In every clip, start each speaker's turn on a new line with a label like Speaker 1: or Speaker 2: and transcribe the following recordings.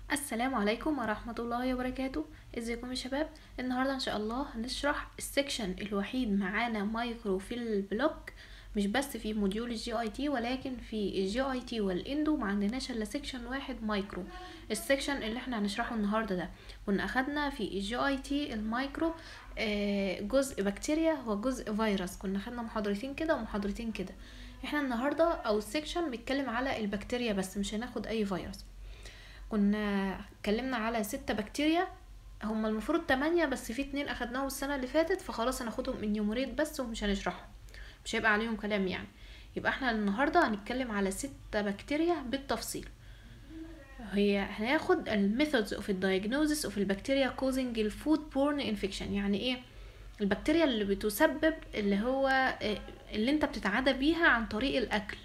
Speaker 1: السلام عليكم ورحمة الله وبركاته ازيكم يا شباب النهاردة ان شاء الله هنشرح السكشن الوحيد معانا مايكرو في البلوك مش بس في موديول الجي اي تي ولكن في الجي اي تي والاندو ما عندناش الا سكشن واحد مايكرو السكشن اللي احنا هنشرحه النهارده ده كنا اخدنا في الجي اي تي المايكرو آه، جزء بكتيريا وجزء فيروس كنا خدنا محاضرتين كده ومحاضرتين كده احنا النهارده او السكشن بيتكلم على البكتيريا بس مش هناخد اي فيروس كنا اتكلمنا على ستة بكتيريا هما المفروض تمانية بس في اتنين اخدناهم السنة اللي فاتت فخلاص هناخدهم انيومريت بس ومش هنشرحهم مش هيبقى عليهم كلام يعني يبقى احنا النهاردة هنتكلم على ستة بكتيريا بالتفصيل هي هناخد الميثودز اوف الدايجنوزس اوف البكتيريا كوزنج الفود بورن انفكشن يعني ايه البكتيريا اللي بتسبب اللي هو آه، اللي انت بتتعدى بيها عن طريق الاكل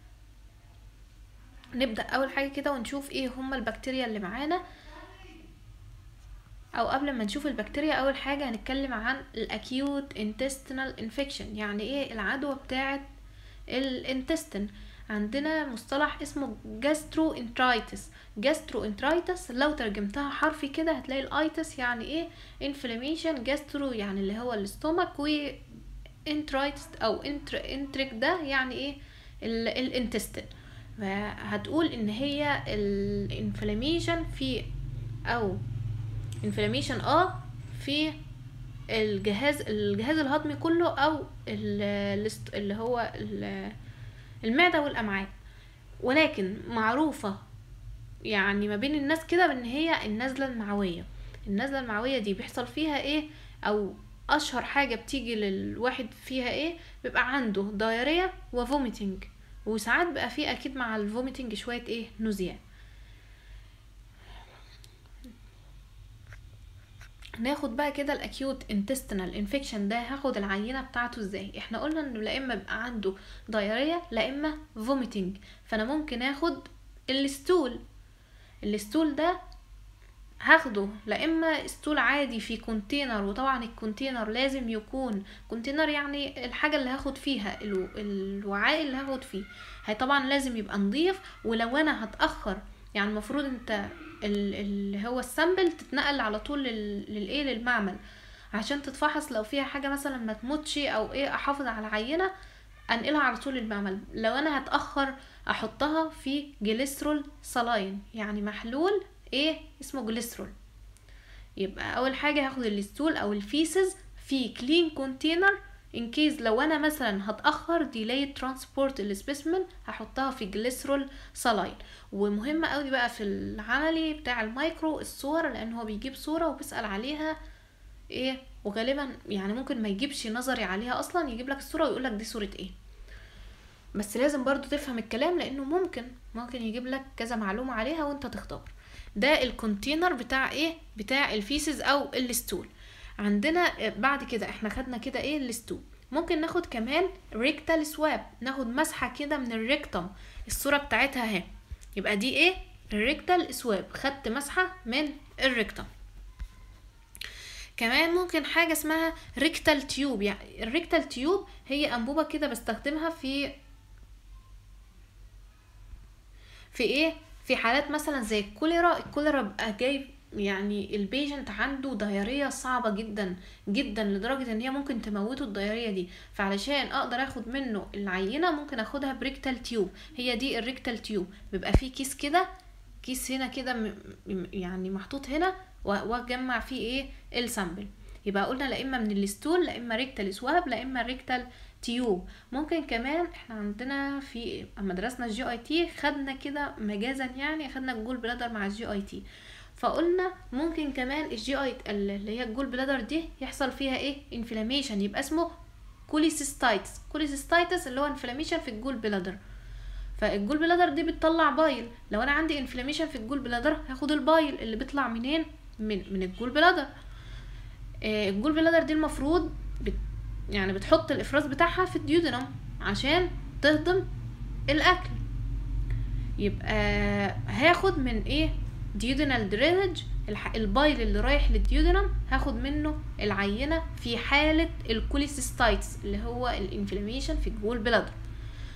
Speaker 1: نبدأ أول حاجة كده ونشوف ايه هما البكتيريا اللي معانا أو قبل ما نشوف البكتيريا أول حاجة هنتكلم عن الأكيوت intestinal infection يعني ايه العدوى بتاعة الانتستين عندنا مصطلح اسمه gastroenteritis gastroenteritis لو ترجمتها حرفي كده هتلاقي الايتس يعني ايه inflammation gastro يعني اللي هو الاستومك و enteritis او انتريك ده يعني ايه الانتستين فهتقول ان هي الانفلاميشن في او انفلاميشن اه في الجهاز الجهاز الهضمي كله او ال- الاست- اللي هو ال- المعده والامعاء ولكن معروفه يعني ما بين الناس كده بان هي النزله المعويه النزله المعويه دي بيحصل فيها ايه او اشهر حاجه بتيجي للواحد فيها ايه بيبقى عنده دايريا وفوميتنج وساعات بقى فيه اكيد مع الفوميتنج شويه ايه نوزيا ناخد بقى كده الاكيوت انتستينال انفكشن ده هاخد العينه بتاعته ازاي احنا قلنا انه لا اما بيبقى عنده دايريا لا اما فوميتنج فانا ممكن اخد الستول الستول ده هاخده لا اما ستول عادي في كونتينر وطبعا الكونتينر لازم يكون كونتينر يعني الحاجه اللي هاخد فيها الو... الوعاء اللي هاخد فيه هي طبعا لازم يبقى نظيف ولو انا هتاخر يعني المفروض انت ال- اللي هو السامبل تتنقل على طول لل... للايه للمعمل عشان تتفحص لو فيها حاجه مثلا ما تموتش او ايه احافظ على العينه انقلها على طول للمعمل لو انا هتاخر احطها في جليسرول صلاين يعني محلول ايه اسمه جليسرول يبقى اول حاجه هاخد الستول او الفيسز في كلين كونتينر ان كيس لو انا مثلا هتاخر ديلي ترانسبورت السبيسمن هحطها في جليسرول صلاين ومهمه قوي بقى في العملي بتاع المايكرو الصور لان هو بيجيب صوره وبيسال عليها ايه وغالبا يعني ممكن ما يجيبش نظري عليها اصلا يجيب لك الصوره ويقول لك دي صوره ايه بس لازم برضو تفهم الكلام لانه ممكن ممكن يجيب لك كذا معلومه عليها وانت تختار ده الكونتينر بتاع ايه بتاع الفيسز او الستول عندنا بعد كده احنا خدنا كده ايه الستول ممكن ناخد كمان ريكتال سواب ناخد مسحه كده من الريكتم الصوره بتاعتها اهي يبقى دي ايه الريكتال سواب خدت مسحه من الريكتم كمان ممكن حاجه اسمها ريكتال تيوب يعني الريكتال تيوب هي انبوبه كده بستخدمها في في ايه في حالات مثلا زي الكوليرا الكوليرا بقى جاي يعني البيشنت عنده دايريه صعبه جدا جدا لدرجه ان هي ممكن تموته الدايريه دي فعلشان اقدر اخد منه العينه ممكن اخدها بريكتال تيوب هي دي الريكتال تيوب بيبقى فيه كيس كده كيس هنا كده م- م- يعني محطوط هنا و- واجمع فيه ايه السامبل يبقى قلنا لا اما من الستول لا اما ريكتال سواب لا اما ريكتال تيوب ممكن كمان احنا عندنا في اما درسنا الجي اي تي خدنا كده مجازا يعني خدنا الجول بلادر مع الجي اي تي فقلنا ممكن كمان الجي اي اللي هي الجول بلادر دي يحصل فيها ايه انفلاميشن يبقى اسمه كوليسيستايتس كوليسيستايتس اللي هو انفلاميشن في الجول بلادر فالجول بلادر دي بتطلع بايل لو انا عندي انفلاميشن في الجول بلادر هاخد البايل اللي بيطلع منين من من الجول بلادر آه، الجول بلادر دي المفروض بت يعني بتحط الافراز بتاعها في الديودنم عشان تهضم الاكل يبقى هاخد من ايه ديودنال درينج البايل اللي رايح للديودنم هاخد منه العينه في حاله الكوليسيستايتس اللي هو الانفلاميشن في الجول بلادر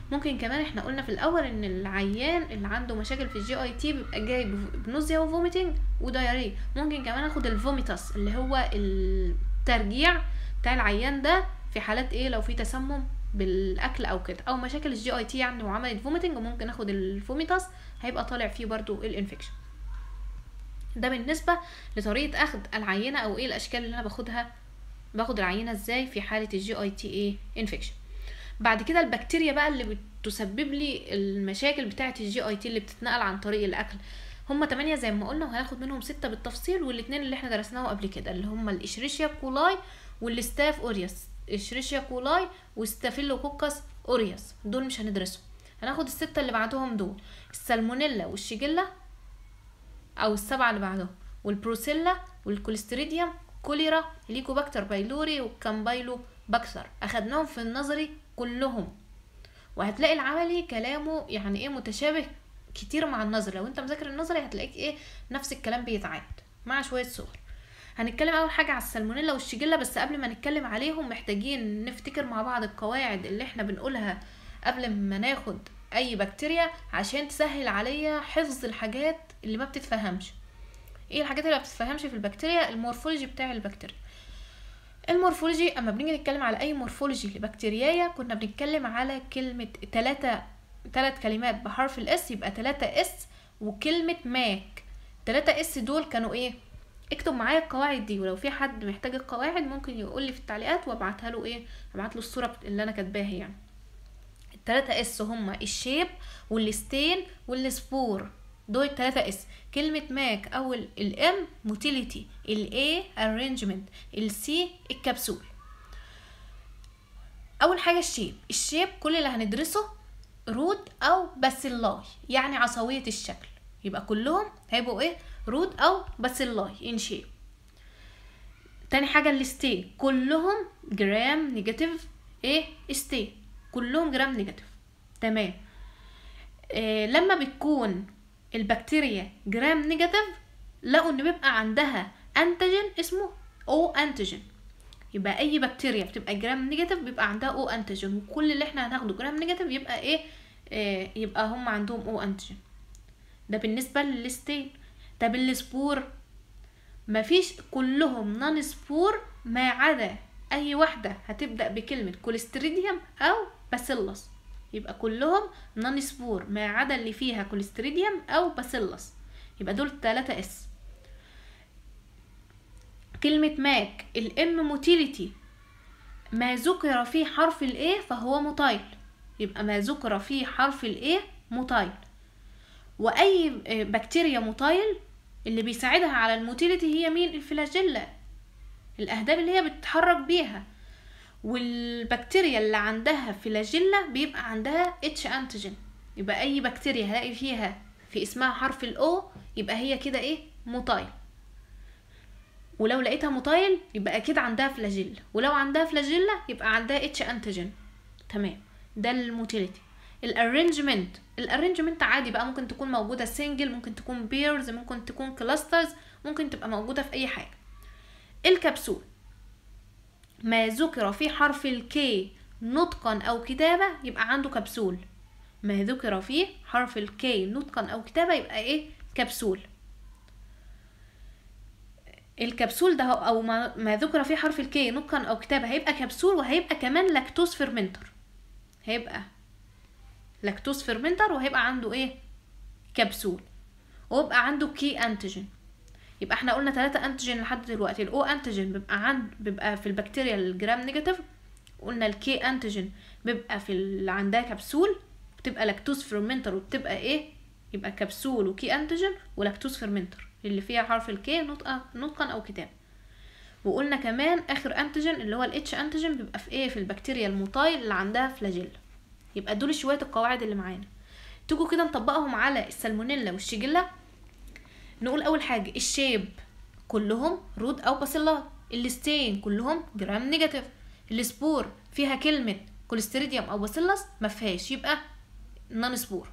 Speaker 1: ممكن كمان احنا قلنا في الاول ان العيان اللي عنده مشاكل في الجي اي تي بيبقى جاي بنوزيا وفوميتنج ودايريه ممكن كمان اخد الفوميتاس اللي هو الترجيع بتاع العيان ده في حالات ايه لو في تسمم بالاكل او كده او مشاكل الجي اي تي يعني وعملت فوميتنج ممكن اخد الفوميتاس هيبقى طالع فيه برضو الانفكشن ده بالنسبه لطريقه اخد العينه او ايه الاشكال اللي انا باخدها باخد العينه ازاي في حاله الجي اي تي ايه انفكشن بعد كده البكتيريا بقى اللي بتسبب لي المشاكل بتاعه الجي اي تي اللي بتتنقل عن طريق الاكل هما تمانية زي ما قلنا وهناخد منهم ستة بالتفصيل والاتنين اللي احنا درسناهم قبل كده اللي هما الاشريشيا كولاي والستاف اوريوس اشريشيا كولاي وستافيلوكوكس اوريوس دول مش هندرسهم هناخد الستة اللي بعدهم دول السالمونيلا والشيجيلا او السبعة اللي بعدهم والبروسيلا والكوليستريديوم كوليرا ليكوباكتر بايلوري والكامبايلو باكتر اخدناهم في النظري كلهم وهتلاقي العملي كلامه يعني ايه متشابه كتير مع النظري لو انت مذاكر النظري هتلاقيك ايه نفس الكلام بيتعاد مع شويه صور هنتكلم اول حاجه على السالمونيلا والشيجيلا بس قبل ما نتكلم عليهم محتاجين نفتكر مع بعض القواعد اللي احنا بنقولها قبل ما ناخد اي بكتيريا عشان تسهل عليا حفظ الحاجات اللي ما بتتفهمش ايه الحاجات اللي ما بتتفهمش في البكتيريا المورفولوجي بتاع البكتيريا المورفولوجي اما بنيجي نتكلم على اي مورفولوجي لبكتيريايا كنا بنتكلم على كلمة تلاتة تلات كلمات بحرف الاس يبقى تلاتة اس وكلمة ماك تلاتة اس دول كانوا ايه اكتب معايا القواعد دي ولو في حد محتاج القواعد ممكن يقول لي في التعليقات وابعتها له ايه ابعت له الصورة اللي انا كاتباها يعني التلاتة اس هما الشيب والستين والسبور دول التلاتة اس كلمة ماك أو الام موتيليتي الاي arrangement السي الكبسول أول حاجة الشيب الشيب كل اللي هندرسه رود أو باسيلاي يعني عصوية الشكل يبقى كلهم هيبقوا ايه رود أو باسيلاي ان شيب تاني حاجة الستي كلهم جرام نيجاتيف ايه ستي كلهم جرام نيجاتيف تمام إيه لما بتكون البكتيريا جرام نيجاتيف لقوا ان بيبقى عندها انتيجين اسمه او انتيجين يبقى اي بكتيريا بتبقى جرام نيجاتيف بيبقى عندها او انتيجين وكل اللي احنا هناخده جرام نيجاتيف يبقى ايه, إيه يبقى هم عندهم او انتيجين ده بالنسبه للستين طب السبور مفيش كلهم نون سبور ما عدا اي واحده هتبدا بكلمه كوليستريديوم او باسيلس يبقى كلهم نون سبور ما عدا اللي فيها كوليستريديوم او باسيلس يبقى دول تلاتة اس كلمة ماك الام موتيليتي ما ذكر فيه حرف الايه فهو موتايل يبقى ما ذكر فيه حرف الايه موتايل واي بكتيريا موتايل اللي بيساعدها على الموتيليتي هي مين الفلاجيلا الاهداب اللي هي بتتحرك بيها والبكتيريا اللي عندها فلاجيلا بيبقى عندها اتش انتيجين يبقى اي بكتيريا هلاقي فيها في اسمها حرف الاو يبقى هي كده ايه موتايل ولو لقيتها موتايل يبقى اكيد عندها فلاجيلا ولو عندها فلاجيلا يبقى عندها اتش انتيجين تمام ده الموتيليتي الارينجمنت الارينجمنت عادي بقى ممكن تكون موجوده سنجل ممكن تكون بيرز ممكن تكون كلاسترز ممكن تبقى موجوده في اي حاجه الكبسول ما ذكر في حرف الكي نطقا او كتابة يبقى عنده كبسول ما ذكر فيه حرف الكي نطقا او كتابة يبقى ايه كبسول الكبسول ده او ما, ما ذكر فيه حرف الكي نطقا او كتابة هيبقى كبسول وهيبقى كمان لاكتوز فيرمنتر هيبقى لاكتوز فيرمنتر وهيبقى عنده ايه كبسول ويبقى عنده كي انتيجين يبقى احنا قلنا ثلاثة انتيجين لحد دلوقتي الاو انتيجين بيبقى عند بيبقى في البكتيريا الجرام نيجاتيف قلنا الكي انتيجين بيبقى في اللي عندها كبسول بتبقى لاكتوز فيرمنتر وبتبقى ايه يبقى كبسول وكي انتيجين ولاكتوز فيرمنتر اللي فيها حرف الكي نطقا نطقا او كتاب وقلنا كمان اخر انتيجين اللي هو الاتش انتيجين بيبقى في ايه في البكتيريا الموتايل اللي عندها فلاجيلا يبقى دول شويه القواعد اللي معانا تيجوا كده نطبقهم على السالمونيلا والشيجيلا نقول اول حاجه الشيب كلهم رود او باسيلا الستين كلهم جرام نيجاتيف السبور فيها كلمه كوليستريديوم او باسيلس ما فيهاش يبقى نون سبور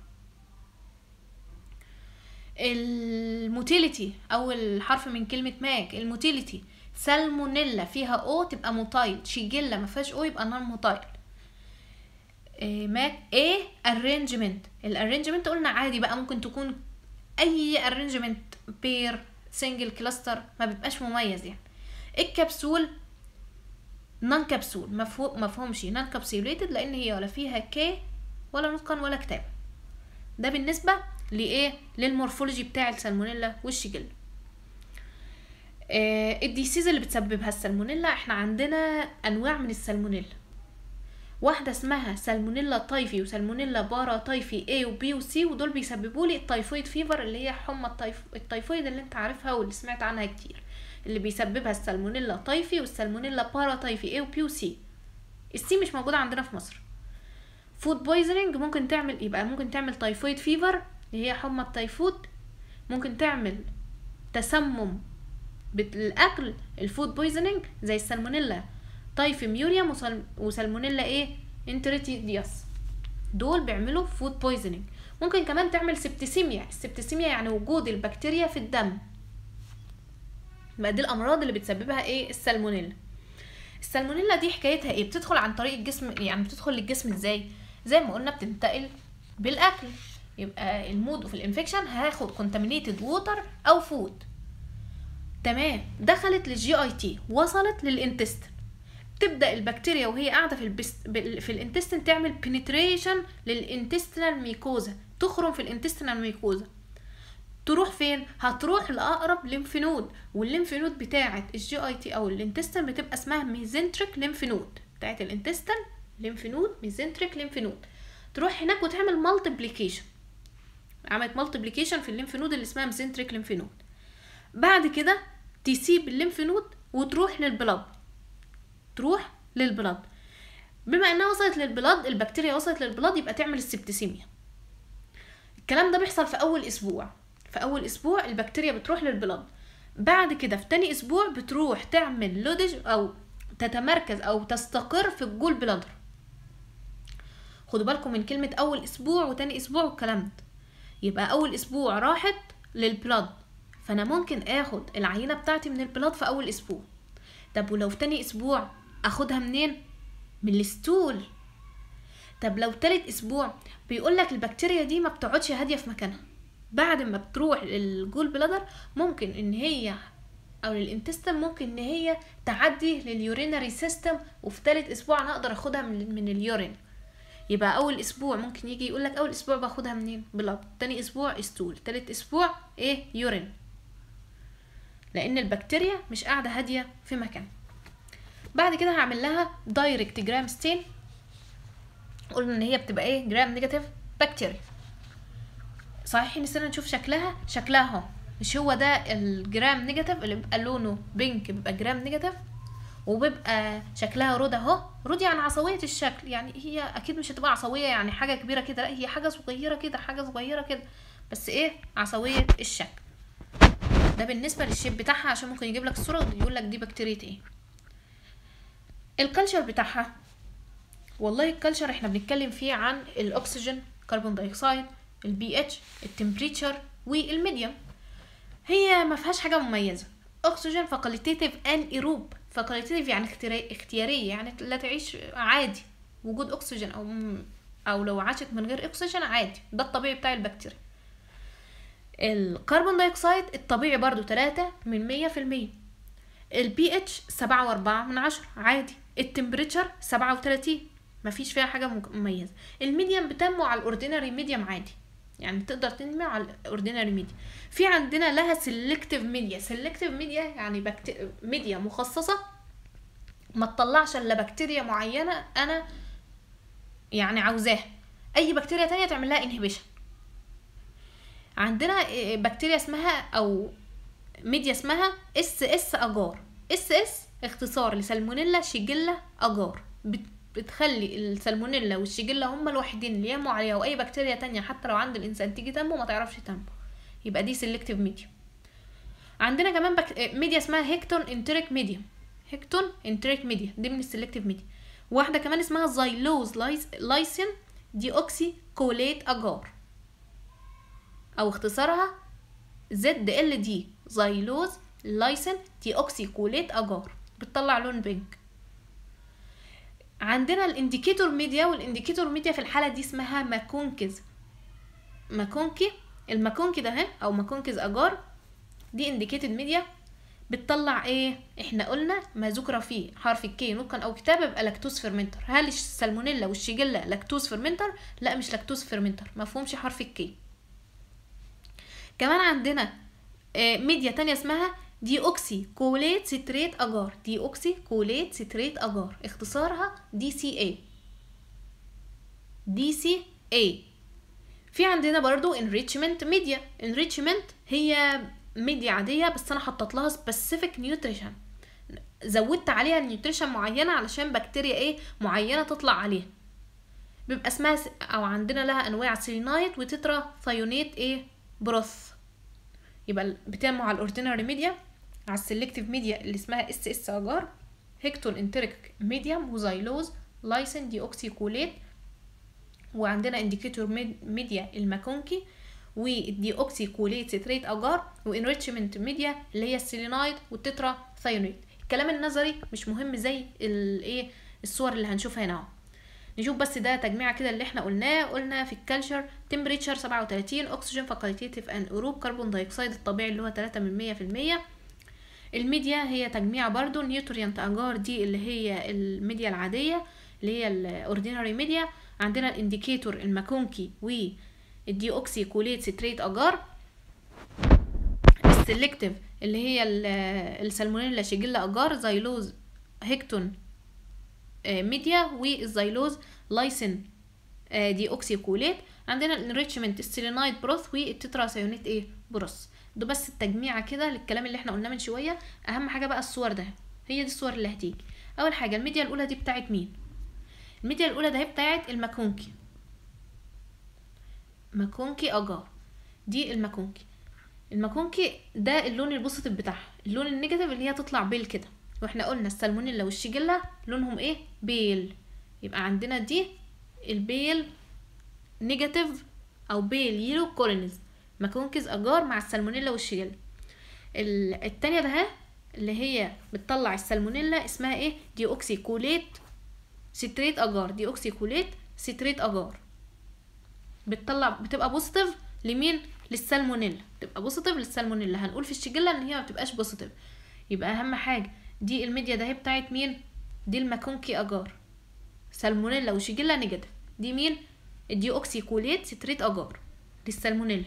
Speaker 1: الموتيليتي او الحرف من كلمه ماك الموتيليتي سالمونيلا فيها او تبقى موتايل شيجيلا ما فيهاش او يبقى نون موتايل إيه ماك ايه ارينجمنت الارينجمنت قلنا عادي بقى ممكن تكون اي ارينجمنت بير سنجل كلاستر ما بيبقاش مميز يعني الكبسول نون كبسول مفهوم مفهومش نون كابسوليتد لان هي ولا فيها كي ولا نطقا ولا كتاب ده بالنسبه لايه للمورفولوجي بتاع السالمونيلا والشيجيلا آه الديسيز اللي بتسببها السالمونيلا احنا عندنا انواع من السالمونيلا واحدة اسمها سالمونيلا تايفي وسالمونيلا بارا تايفي A و B و C ودول بيسببوا لي التايفويد فيفر اللي هي حمى التايف... التايفويد اللي انت عارفها واللي سمعت عنها كتير اللي بيسببها السالمونيلا تايفي والسالمونيلا بارا تايفي A و B و C السي مش موجودة عندنا في مصر فود بويزنينج ممكن تعمل يبقى ممكن تعمل تايفويد فيفر اللي هي حمى التايفود ممكن تعمل تسمم بالاكل الفود بويزنينج زي السالمونيلا تايفيميوريوم وسالمونيلا ايه انتريتيدياس دول بيعملوا فود بويزنينج ممكن كمان تعمل سبتسيميا السبتسيميا يعني وجود البكتيريا في الدم بقى دي الامراض اللي بتسببها ايه السالمونيلا السالمونيلا دي حكايتها ايه بتدخل عن طريق الجسم يعني بتدخل للجسم ازاي زي ما قلنا بتنتقل بالاكل يبقى المود في الانفكشن هاخد كونتامينيتد ووتر او فود تمام دخلت للجي اي تي وصلت للانتستين تبدا البكتيريا وهي قاعده في البست... في الانتستين تعمل بنتريشن للانتستينال ميكوزا تخرم في الانتستينال ميكوزا تروح فين هتروح لاقرب ليمف نود والليمف نود بتاعه الجي اي تي او الانتستين بتبقى اسمها ميزنتريك ليمف نود بتاعه الانتستين ليمف نود ميزنتريك ليمف نود تروح هناك وتعمل مالتيبليكيشن عملت مالتيبليكيشن في الليمف نود اللي اسمها ميزنتريك ليمف نود بعد كده تسيب الليمف نود وتروح للبلد تروح للبلد بما انها وصلت للبلد البكتيريا وصلت للبلد يبقى تعمل السبتسيميا الكلام ده بيحصل في اول اسبوع في اول اسبوع البكتيريا بتروح للبلد بعد كده في تاني اسبوع بتروح تعمل لودج او تتمركز او تستقر في الجول بلادر خدوا بالكم من كلمة أول أسبوع وتاني أسبوع والكلام ده يبقى أول أسبوع راحت للبلاد فأنا ممكن آخد العينة بتاعتي من البلاد في أول أسبوع طب ولو في تاني أسبوع أخدها منين؟ من الستول طب لو تالت أسبوع بيقولك البكتيريا دي ما بتقعدش هادية في مكانها بعد ما بتروح للجول بلادر ممكن ان هي او للانتستم ممكن ان هي تعدي لليورينري سيستم وفي تالت اسبوع انا اقدر اخدها من, من اليورين يبقى اول اسبوع ممكن يجي يقول لك اول اسبوع باخدها منين بلاد تاني اسبوع ستول تالت اسبوع ايه يورين لان البكتيريا مش قاعده هاديه في مكان بعد كده هعمل لها دايركت جرام ستين قلنا ان هي بتبقى ايه جرام نيجاتيف بكتيريا صحيح نسينا نشوف شكلها شكلها اهو مش هو ده الجرام نيجاتيف اللي بيبقى لونه بينك بيبقى جرام نيجاتيف وبيبقى شكلها رود اهو رود يعني عصوية الشكل يعني هي اكيد مش هتبقى عصوية يعني حاجة كبيرة كده لا هي حاجة صغيرة كده حاجة صغيرة كده بس ايه عصوية الشكل ده بالنسبة للشيب بتاعها عشان ممكن يجيب لك الصورة ويقول لك دي بكتيريا ايه الكالتشر بتاعها والله الكالتشر احنا بنتكلم فيه عن الاكسجين كربون دايوكسيد البي اتش التمبريتشر والميديوم هي ما فيهاش حاجه مميزه اكسجين فاكوليتيف ان ايروب فاكوليتيف يعني اختياريه يعني لا تعيش عادي وجود اكسجين او او لو عاشت من غير اكسجين عادي ده الطبيعي بتاع البكتيريا الكربون دايوكسيد الطبيعي برضو تلاتة من مية في المية البي اتش سبعة واربعة من عشرة عادي التمبريتشر سبعة وتلاتين مفيش فيها حاجة مميزة الميديم بتنمو على الاوردينري ميديم عادي يعني تقدر تنمي على الاوردينري ميديا في عندنا لها سيلكتيف ميديا سيلكتيف ميديا يعني بكتيريا ميديا مخصصه ما تطلعش الا بكتيريا معينه انا يعني عاوزاها اي بكتيريا تانية تعمل لها انهبيشن عندنا بكتيريا اسمها او ميديا اسمها اس اس اجار اس اس اختصار لسالمونيلا شيجيلا اجار بتخلي السالمونيلا والشيجيلا هما الوحيدين اللي ينمو عليها واي بكتيريا تانية حتى لو عند الانسان تيجي تنمو ما تعرفش تنمو يبقى دي سيلكتيف ميديا عندنا كمان بك... ميديا اسمها هيكتون انتريك ميديا هيكتون انتريك ميديا دي من السيلكتيف ميديا واحده كمان اسمها زايلوز لايس... لايسين دي اوكسي كوليت اجار او اختصارها زد ال دي زايلوز لايسين دي اوكسي كوليت اجار بتطلع لون بينك عندنا الانديكيتور ميديا والانديكيتور ميديا في الحاله دي اسمها ماكونكز ماكونكي الماكونكي ده اهي او ماكونكز اجار دي انديكيتد ميديا بتطلع ايه احنا قلنا ما ذكر فيه حرف الكي نطقا او كتابه يبقى لاكتوز فيرمنتر هل السالمونيلا والشيجيلا لاكتوز فيرمنتر لا مش لاكتوز فيرمنتر مفهومش حرف الكي كمان عندنا آه، ميديا تانية اسمها دي اوكسي كوليت ستريت اجار دي اوكسي كوليت ستريت اجار اختصارها دي سي اي دي سي اي في عندنا برضو enrichment ميديا enrichment هي ميديا عادية بس انا حطيت لها specific nutrition زودت عليها نيوتريشن معينة علشان بكتيريا ايه معينة تطلع عليها بيبقى اسمها س- او عندنا لها انواع سيلينايت وتترا ثايونيت ايه بروث يبقى ال- بتنمو على الاوردينري ميديا على السلكتيف ميديا اللي اسمها اس اس اجار هيكتون انتريك ميديوم وزايلوز لايسن دي اوكسي كوليت وعندنا انديكيتور ميديا الماكونكي والدي اوكسي كوليت ستريت اجار وانريتشمنت ميديا اللي هي السيلينايد والتترا ثايونيد الكلام النظري مش مهم زي الايه الصور اللي هنشوفها هنا اهو نشوف بس ده تجميعة كده اللي احنا قلناه قلنا في الكالتشر تمبريتشر 37 اكسجين فاكولتيتيف ان اوروب كربون دايوكسيد الطبيعي اللي هو 3 من 100 في المية الميديا هي تجميع برضو نيوتريانت اجار دي اللي هي الميديا العادية اللي هي الاوردينري ميديا عندنا الانديكيتور الماكونكي والدي اوكسي كوليت ستريت اجار السلكتيف اللي هي ال- السالمونيلا شيجيلا اجار زايلوز هيكتون آه، ميديا والزايلوز لايسن آه، دي اوكسي كوليت عندنا الانريتشمنت السيلينايد بروث والتتراسيونيت ايه بروث ده بس التجميعه كده للكلام اللي احنا قلناه من شويه اهم حاجه بقى الصور ده هي دي الصور اللي هتيجي اول حاجه الميديا الاولى دي بتاعت مين الميديا الاولى ده هي بتاعت الماكونكي ماكونكي اجار دي الماكونكي الماكونكي ده اللون البوزيتيف بتاعها اللون النيجاتيف اللي هي تطلع بيل كده واحنا قلنا السالمونيلا والشيجيلا لونهم ايه بيل يبقى عندنا دي البيل نيجاتيف او بيل يلو كولونيز ماكونكيز اجار مع السالمونيلا والشيجيلا ال- التانية ده ها، اللي هي بتطلع السالمونيلا اسمها ايه دي اوكسي كوليت ستريت اجار دي اوكسي كوليت ستريت اجار بتطلع بتبقى بوزيتيف لمين للسالمونيلا بتبقى بوزيتيف للسالمونيلا هنقول في الشيجيلا ان هي ما بتبقاش بوزيتيف يبقى اهم حاجه دي الميديا ده هي بتاعت مين دي الماكونكي اجار سالمونيلا وشيجيلا نيجاتيف دي مين الدي اوكسي كوليت ستريت اجار للسالمونيلا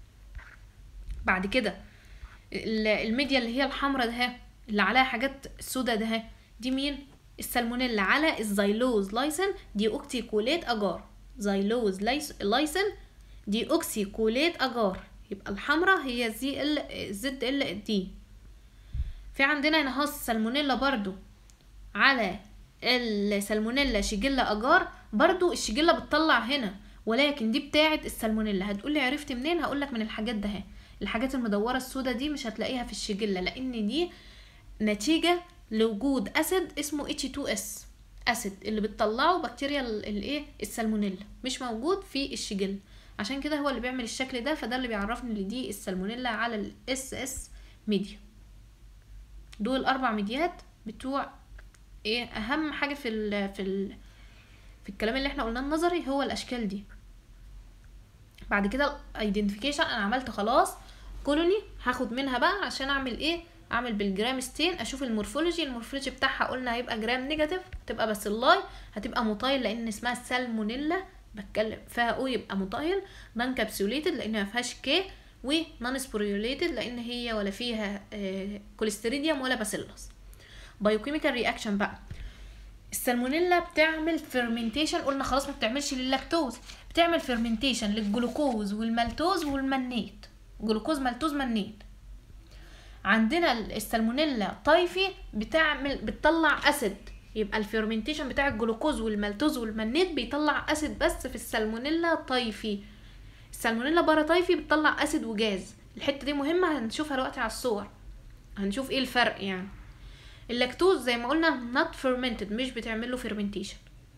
Speaker 1: بعد كده ال- الميديا اللي هي الحمراء ده اللي عليها حاجات سودا ده دي مين السالمونيلا على الزيلوز لايسن دي اوكسي كوليت اجار زيلوز لايس- لايسن دي اوكسي كوليت اجار يبقى الحمراء هي زي ال زد ال دي في عندنا هنا هاس سالمونيلا برضو على السالمونيلا شيجيلا اجار برضو الشيجيلا بتطلع هنا ولكن دي بتاعه السالمونيلا هتقولي عرفت منين هقولك من الحاجات ده اهي. الحاجات المدوره السودا دي مش هتلاقيها في الشيجيلا لان دي نتيجه لوجود اسيد اسمه H2S اسيد اللي بتطلعه بكتيريا ال- الايه السالمونيلا مش موجود في الشيجيلا عشان كده هو اللي بيعمل الشكل ده فده اللي بيعرفني ان دي السالمونيلا على الاس اس ميديا دول اربع ميديات بتوع ايه اهم حاجه في ال في ال في الكلام اللي احنا قلناه النظري هو الاشكال دي بعد كده الايدنتيفيكيشن انا عملت خلاص كولوني هاخد منها بقى عشان اعمل ايه اعمل بالجرام ستين اشوف المورفولوجي المورفولوجي بتاعها قلنا هيبقى جرام نيجاتيف تبقى بس اللاي هتبقى موتايل لان اسمها سالمونيلا بتكلم فيها او يبقى موتايل نون كابسوليتد لان ما فيهاش كي ونون سبوريوليتد لان هي ولا فيها آه كوليستريديوم ولا باسيلوس بايوكيميكال رياكشن بقى السالمونيلا بتعمل فيرمنتيشن قلنا خلاص ما بتعملش للاكتوز بتعمل فيرمنتيشن للجلوكوز والمالتوز والمنيت جلوكوز مالتوز منيت عندنا السالمونيلا طيفي بتعمل بتطلع اسيد يبقى الفيرمنتيشن بتاع الجلوكوز والمالتوز والمنيت بيطلع اسيد بس في السالمونيلا طيفي السالمونيلا بارا طيفي بتطلع اسيد وجاز الحته دي مهمه هنشوفها دلوقتي على الصور هنشوف ايه الفرق يعني اللاكتوز زي ما قلنا not fermented مش بتعمل له fermentation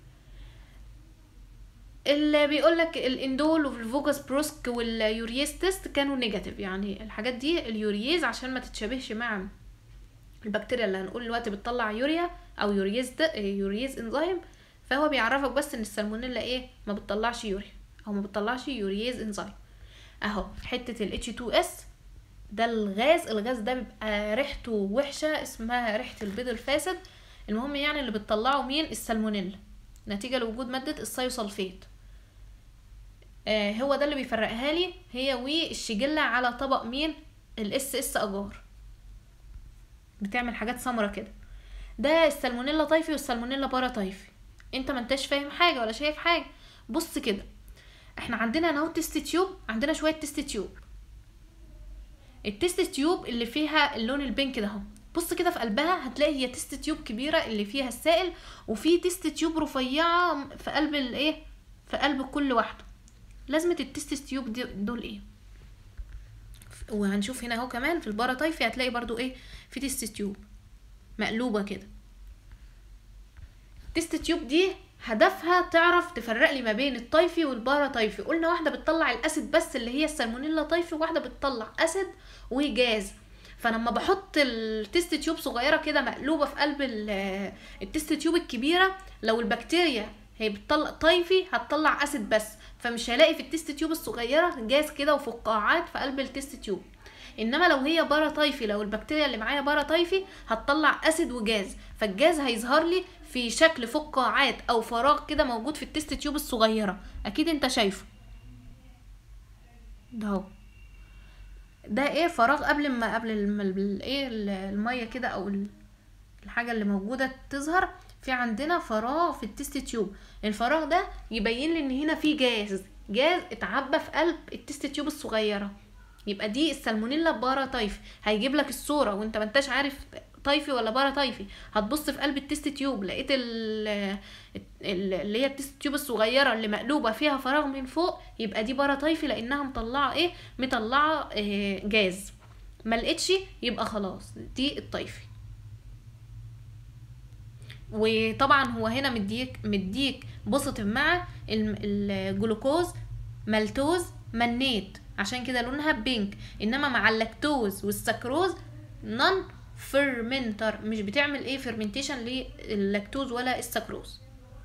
Speaker 1: اللي بيقول لك الاندول والفوجاس بروسك واليوريز تيست كانوا نيجاتيف يعني الحاجات دي اليوريز عشان ما تتشابهش مع البكتيريا اللي هنقول دلوقتي بتطلع يوريا او يوريز ده يوريز انزيم فهو بيعرفك بس ان السالمونيلا ايه ما بتطلعش يوري او ما بتطلعش يورياز انزيم اهو حته ال H2S ده الغاز الغاز ده بيبقى ريحته وحشه اسمها ريحه البيض الفاسد المهم يعني اللي بتطلعه مين السالمونيلا نتيجه لوجود ماده السيوسلفيت آه هو ده اللي بيفرقها لي هي والشجله على طبق مين الاس اس اجار بتعمل حاجات سمرة كده ده السالمونيلا طيفي والسالمونيلا بارا طيفي انت ما انتش فاهم حاجه ولا شايف حاجه بص كده احنا عندنا اهو تيست تيوب عندنا شويه تيست تيوب التيست تيوب اللي فيها اللون البينك ده اهو بص كده في قلبها هتلاقي هي تيست تيوب كبيره اللي فيها السائل وفي تيست تيوب رفيعه في قلب الايه في قلب كل واحده لازمه التيست تيوب دي دول ايه وهنشوف هنا اهو كمان في البارا طيفي هتلاقي برضو ايه في تيست تيوب مقلوبه كده تيست تيوب دي هدفها تعرف تفرق لي ما بين الطيفي والبارا طيفي قلنا واحده بتطلع الاسيد بس اللي هي السالمونيلا طيفي وواحده بتطلع اسيد وجاز فلما بحط التيست تيوب صغيره كده مقلوبه في قلب ال- التيست تيوب الكبيره لو البكتيريا هي بتطلع طيفي هتطلع اسيد بس فمش هلاقي في التيست تيوب الصغيره جاز كده وفقاعات في قلب التيست تيوب انما لو هي بارا طيفي لو البكتيريا اللي معايا بارا طيفي هتطلع اسيد وجاز فالجاز هيظهر لي في شكل فقاعات او فراغ كده موجود في التيست تيوب الصغيره اكيد انت شايفه ده اهو ده ايه فراغ قبل ما قبل الم- ال- ايه ال- الميه كده او ال- الحاجه اللي موجوده تظهر في عندنا فراغ في التيست تيوب الفراغ ده يبين لي ان هنا في جاز جاز اتعبى في قلب التيست تيوب الصغيره يبقى دي السالمونيلا بارا طيفي هيجيب لك الصوره وانت ما انتش عارف طيفي ولا بارا طيفي هتبص في قلب التيست تيوب لقيت ال- ال- اللي هي التيست تيوب الصغيره اللي مقلوبه فيها فراغ من فوق يبقى دي بارا طيفي لانها مطلعه ايه مطلعه آه، جاز ما لقيتش يبقى خلاص دي الطيفي وطبعا هو هنا مديك مديك بوزيتيف مع الم- الجلوكوز مالتوز منيت عشان كده لونها بينك انما مع اللاكتوز والسكروز نون فيرمنتر مش بتعمل ايه فيرمنتيشن لللاكتوز ولا السكروز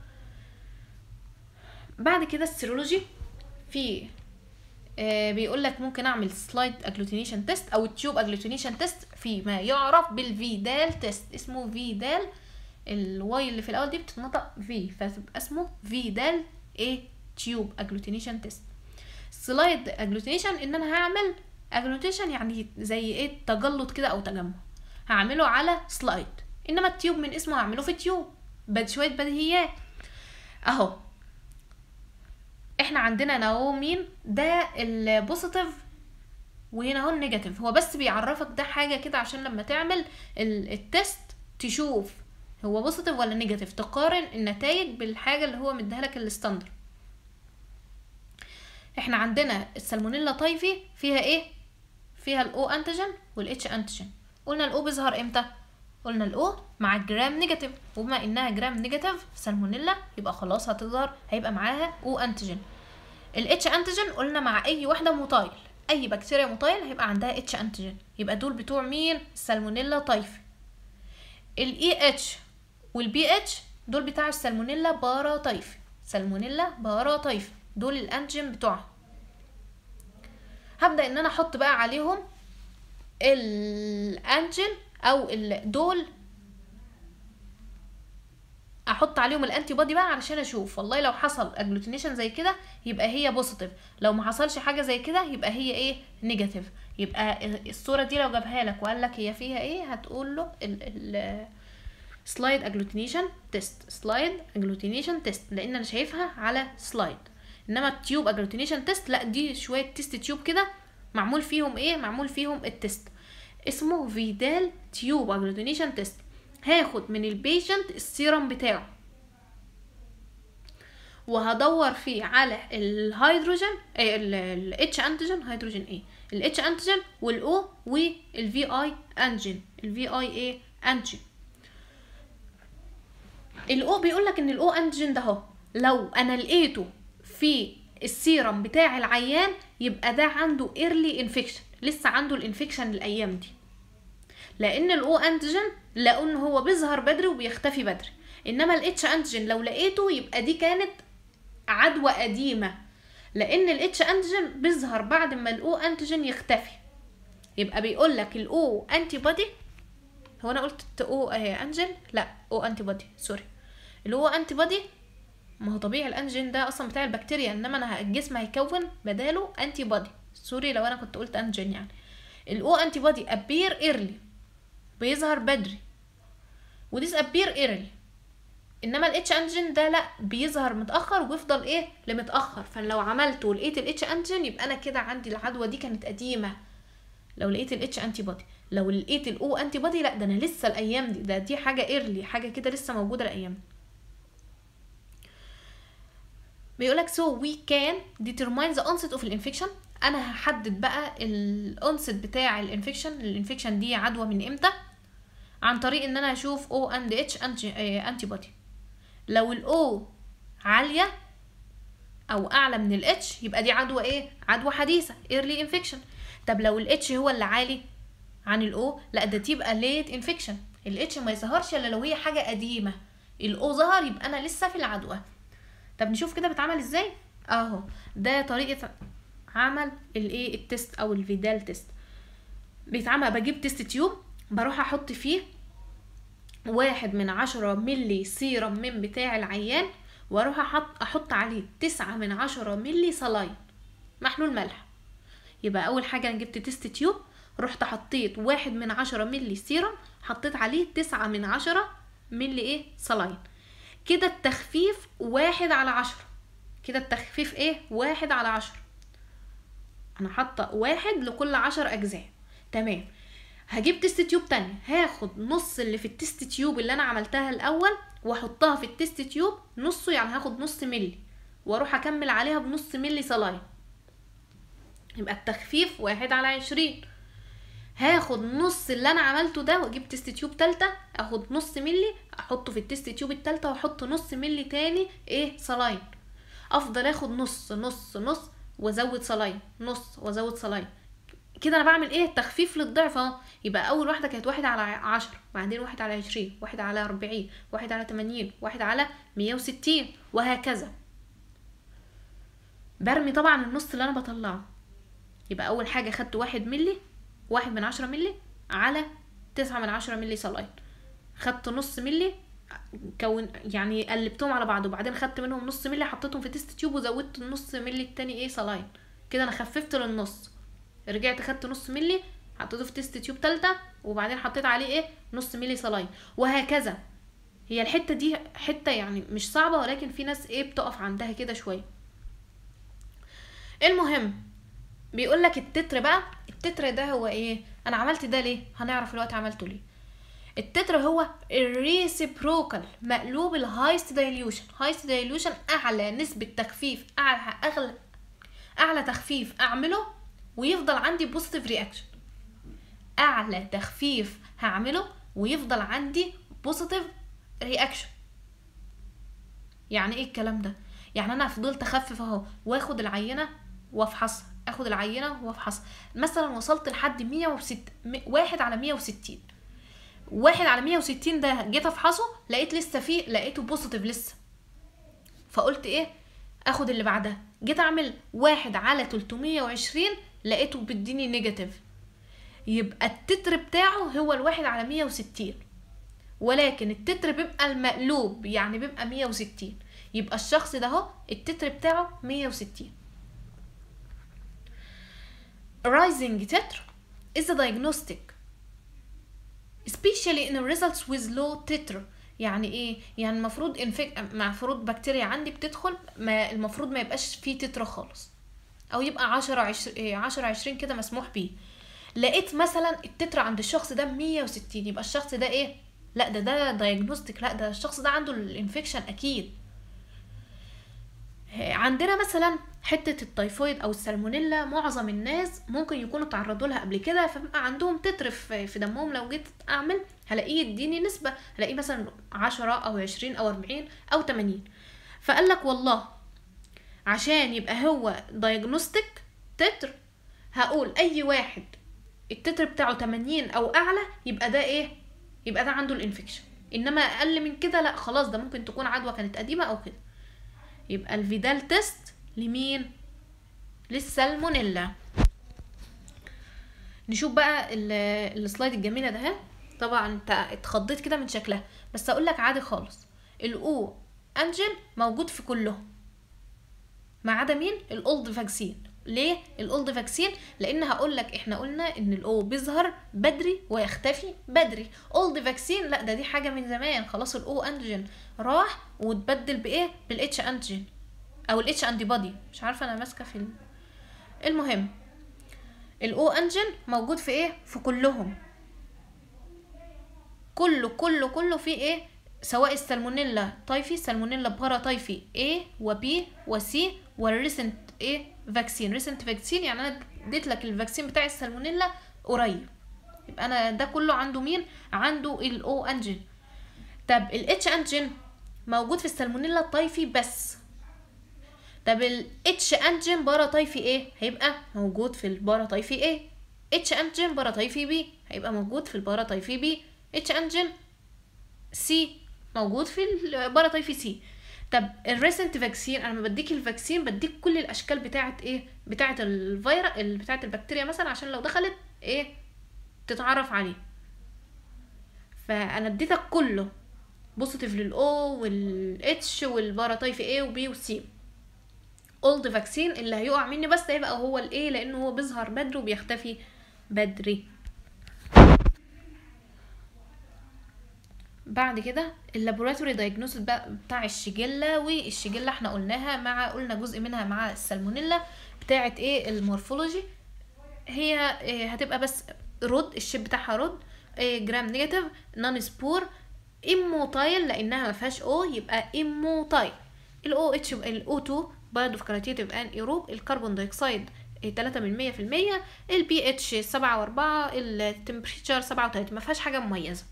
Speaker 1: بعد كده السيرولوجي في آه بيقول لك ممكن اعمل سلايد اجلوتينيشن تيست او تيوب اجلوتينيشن تيست في ما يعرف بالفيدال تيست اسمه فيدال الواي اللي في الاول دي بتتنطق في فتبقى اسمه فيدال ايه تيوب اجلوتينيشن تيست سلايد اجلوتينيشن ان انا هعمل اجلوتيشن يعني زي ايه تجلط كده او تجمع هعمله على سلايد انما التيوب من اسمه هعمله في تيوب بد شويه بديهيات اهو احنا عندنا نهو مين ده البوزيتيف وهنا اهو النيجاتيف هو بس بيعرفك ده حاجه كده عشان لما تعمل ال- التست تشوف هو بوزيتيف ولا نيجاتيف تقارن النتائج بالحاجه اللي هو مديها لك الستاندر احنا عندنا السالمونيلا طيفي فيها ايه فيها الاو انتيجين والاتش انتيجين قلنا الاو بيظهر امتى قلنا الاو مع الجرام نيجاتيف وبما انها جرام نيجاتيف سالمونيلا يبقى خلاص هتظهر هيبقى معاها او انتيجين الاتش انتيجين قلنا مع اي واحده موتايل اي بكتيريا موتايل هيبقى عندها اتش انتيجين يبقى دول بتوع مين السالمونيلا طيفي الاي اتش والبي اتش دول بتاع السالمونيلا بارا طيفي سالمونيلا بارا طيفي دول الانتيجين بتوعهم هبدا ان انا احط بقى عليهم الانجين او ال- دول احط عليهم الانتي بودي بقى علشان اشوف والله لو حصل اجلوتينيشن زي كده يبقى هي بوزيتيف لو ما حصلش حاجه زي كده يبقى هي ايه نيجاتيف يبقى الصوره دي لو جابها لك وقال لك هي فيها ايه هتقول له ال ال سلايد اجلوتينيشن تيست سلايد اجلوتينيشن تيست لان انا شايفها على سلايد انما التيوب اجلوتينيشن تيست لا دي شويه تيست تيوب كده معمول فيهم ايه معمول فيهم التيست اسمه فيدال تيوب اجلوتينيشن تيست هاخد من البيشنت السيرم بتاعه وهدور فيه على الهيدروجين الاتش انتيجين هيدروجين ايه الاتش انتيجين والاو والفي اي انجين الفي اي ايه انجين الاو بيقول لك ان الاو انتيجين ده اهو لو انا لقيته في السيرم بتاع العيان يبقى ده عنده ايرلي انفكشن لسه عنده الانفكشن الايام دي لان الاو انتيجين لقوا ان هو بيظهر بدري وبيختفي بدري انما الاتش انتيجين لو لقيته يبقى دي كانت عدوى قديمه لان الاتش انتيجين بيظهر بعد ما الاو انتيجين يختفي يبقى بيقول لك الاو انتي بودي هو انا قلت او انجين لا او انتي بودي سوري الاو انتي بودي ما هو طبيعي الانجين ده اصلا بتاع البكتيريا انما انا الجسم هيكون بداله انتي بودي سوري لو انا كنت قلت انجين يعني الاو انتي بودي ابير ايرلي بيظهر بدري وديس ابير ايرلي انما الاتش انجين ده لا بيظهر متاخر وبيفضل ايه لمتاخر فلو عملته ولقيت الاتش انجين يبقى انا كده عندي العدوى دي كانت قديمه لو لقيت الاتش انتي بودي لو لقيت الاو انتي بودي لا ده انا لسه الايام دي ده دي حاجه ايرلي حاجه كده لسه موجوده الايام دي بيقولك so we can determine the onset of infection انا هحدد بقى الانست بتاع الانفكشن الانفكشن دي عدوى من امتى عن طريق ان انا اشوف او اند اتش انتي بودي لو الاو عاليه او اعلى من الاتش يبقى دي عدوى ايه عدوى حديثه early infection طب لو الاتش هو اللي عالي عن الاو لا ده تبقى ليت انفكشن الاتش ما يظهرش الا لو هي حاجه قديمه الاو ظهر يبقى انا لسه في العدوى طب نشوف كده بتعمل ازاي اهو ده طريقه عمل الايه التست او الفيدال تيست بيتعمل بجيب تيست تيوب بروح احط فيه واحد من عشرة ملي سيرم من بتاع العيان واروح احط احط عليه تسعة من عشرة ملي صلاين محلول ملح يبقى اول حاجة انا جبت تيست تيوب رحت حطيت واحد من عشرة ملي سيرم حطيت عليه تسعة من عشرة ملي ايه صلاين كده التخفيف واحد على عشرة كده التخفيف ايه واحد على عشرة انا حاطة واحد لكل عشر اجزاء تمام هجيب تيست تيوب تانية هاخد نص اللي في التيست تيوب اللي انا عملتها الاول واحطها في التيست تيوب نصه يعني هاخد نص ملي واروح اكمل عليها بنص ملي صلاين يبقى التخفيف واحد على عشرين هاخد نص اللي انا عملته ده واجيب تيست تيوب تالتة اخد نص ملي احطه في التيست تيوب التالتة واحط نص ملي تاني ايه صلاين افضل اخد نص نص نص وازود صلاين نص وازود صلاين كده انا بعمل ايه تخفيف للضعف اهو يبقى اول واحده كانت واحد على عشرة بعدين واحد على عشرين واحد على اربعين واحد على تمانين واحد على مية وستين وهكذا برمي طبعا النص اللي انا بطلعه يبقى اول حاجه خدت واحد ملي واحد من عشرة ملي على تسعة من عشرة ملي صلاين خدت نص ملي كون يعني قلبتهم على بعض وبعدين خدت منهم نص ملي حطيتهم في تيست تيوب وزودت النص ملي التاني ايه صلاين كده انا خففت للنص رجعت خدت نص ملي حطيته في تيست تيوب تالتة وبعدين حطيت عليه ايه نص ملي صلاين وهكذا هي الحته دي حته يعني مش صعبه ولكن في ناس ايه بتقف عندها كده شويه المهم بيقول لك التتر بقى التتر ده هو ايه انا عملت ده ليه هنعرف الوقت عملته ليه التتر هو الريسيبروكال مقلوب الهايست دايليوشن هايست دايليوشن اعلى نسبه تخفيف اعلى اغلى اعلى تخفيف اعمله ويفضل عندي بوزيتيف رياكشن اعلى تخفيف هعمله ويفضل عندي بوزيتيف رياكشن يعني ايه الكلام ده يعني انا فضلت اخفف اهو واخد العينه وافحصها اخد العينه وافحصها مثلا وصلت لحد 106 واحد على 160 واحد على 160 ده جيت افحصه لقيت لسه فيه لقيته بوزيتيف لسه فقلت ايه اخد اللي بعدها جيت اعمل واحد على 320 لقيته بيديني نيجاتيف يبقى التتر بتاعه هو الواحد على 160 ولكن التتر بيبقى المقلوب يعني بيبقى 160 يبقى الشخص ده اهو التتر بتاعه 160 rising تتر is a diagnostic especially in results with low تتر يعني ايه يعني المفروض انفك المفروض بكتيريا عندي بتدخل ما المفروض ما يبقاش فيه تتر خالص او يبقى عشرة عشر عشرة عشرين كده مسموح بيه لقيت مثلا التتر عند الشخص ده مية وستين يبقى الشخص ده ايه لا ده ده دايجنوستيك لا ده الشخص ده عنده الانفكشن اكيد عندنا مثلا حتة التيفويد أو السالمونيلا معظم الناس ممكن يكونوا تعرضوا لها قبل كده فبيبقى عندهم تتر في دمهم لو جيت أعمل هلاقيه يديني نسبة هلاقيه مثلا عشرة أو عشرين أو أربعين أو تمانين فقال لك والله عشان يبقى هو دايجنوستيك تتر هقول أي واحد التتر بتاعه تمانين أو أعلى يبقى ده إيه يبقى ده عنده الانفكشن انما اقل من كده لا خلاص ده ممكن تكون عدوى كانت قديمه او كده يبقى الفيدال تيست لمين للسالمونيلا نشوف بقى ال- السلايد الجميله ده ها طبعا انت اتخضيت كده من شكلها بس اقول لك عادي خالص الاو انجل موجود في كلهم ما عدا مين الاولد فاكسين ليه الاولد فاكسين لان هقول لك احنا قلنا ان الاو بيظهر بدري ويختفي بدري اولد فاكسين لا ده دي حاجه من زمان خلاص الاو انجين راح واتبدل بايه بالاتش انجين او الاتش انتي بودي مش عارفه انا ماسكه في ال... المهم الاو انجين موجود في ايه في كلهم كله كله كله في ايه سواء السالمونيلا طيفي سالمونيلا بارا طيفي A و B و C والريسنت ايه فاكسين ريسنت فاكسين يعني انا اديت لك الفاكسين بتاع السالمونيلا قريب يبقى انا ده كله عنده مين عنده الاو انجين طب الاتش انجين موجود في السالمونيلا الطيفي بس طب الاتش انجين بارا طيفي ايه هيبقى موجود في البارا طيفي ايه اتش انجين بارا طيفي بي هيبقى موجود في البارا طيفي بي اتش انجين سي موجود في البارا طيفي سي طب الريسنت فاكسين انا لما بديك الفاكسين بديك كل الاشكال بتاعه ايه بتاعه الفيروس بتاعه البكتيريا مثلا عشان لو دخلت ايه تتعرف عليه فانا اديتك كله بوزيتيف للاو والاتش والبارا طيف ايه وبي وسي اولد فاكسين اللي هيقع مني بس هيبقى هو الايه لانه هو بيظهر بدري وبيختفي بدري بعد كده اللابوراتوري دايجنوستس بقى بتاع الشجله والشجله احنا قلناها مع قلنا جزء منها مع السالمونيلا بتاعه ايه المورفولوجي هي إيه هتبقى بس رود الشيب بتاعها رود إيه جرام نيجاتيف نون سبور اموتايل لانها ما فيهاش او يبقى اموتايل الاو اتش الاو 2 برضه في كاراتيتيف ان ايروب الكربون دايوكسيد تلاتة من مية في المية البي اتش سبعة واربعة التمبريتشر سبعة وتلاتين ما فيهاش حاجة مميزة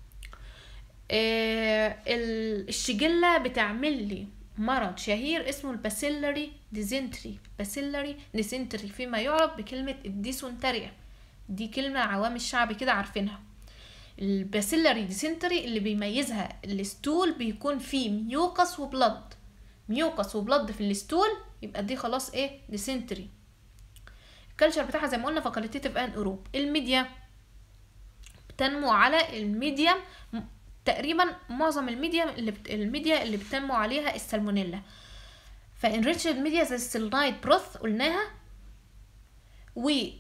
Speaker 1: آه الشجلة بتعمل لي مرض شهير اسمه الباسيلري ديزنتري باسيلري ديزنتري فيما يعرف بكلمة الديسونتريا دي كلمة عوام الشعب كده عارفينها الباسيلري ديسنتري اللي بيميزها الستول بيكون فيه ميوكس وبلد ميوكس وبلد في الستول يبقى دي خلاص ايه ديسنتري الكالتشر بتاعها زي ما قلنا فاكولتيتيف ان اوروب الميديا بتنمو على الميديم تقريبا معظم الميديا اللي بت... الميديا اللي بتنمو عليها السالمونيلا فانريتشد ميديا زي السيلنايد بروث قلناها وال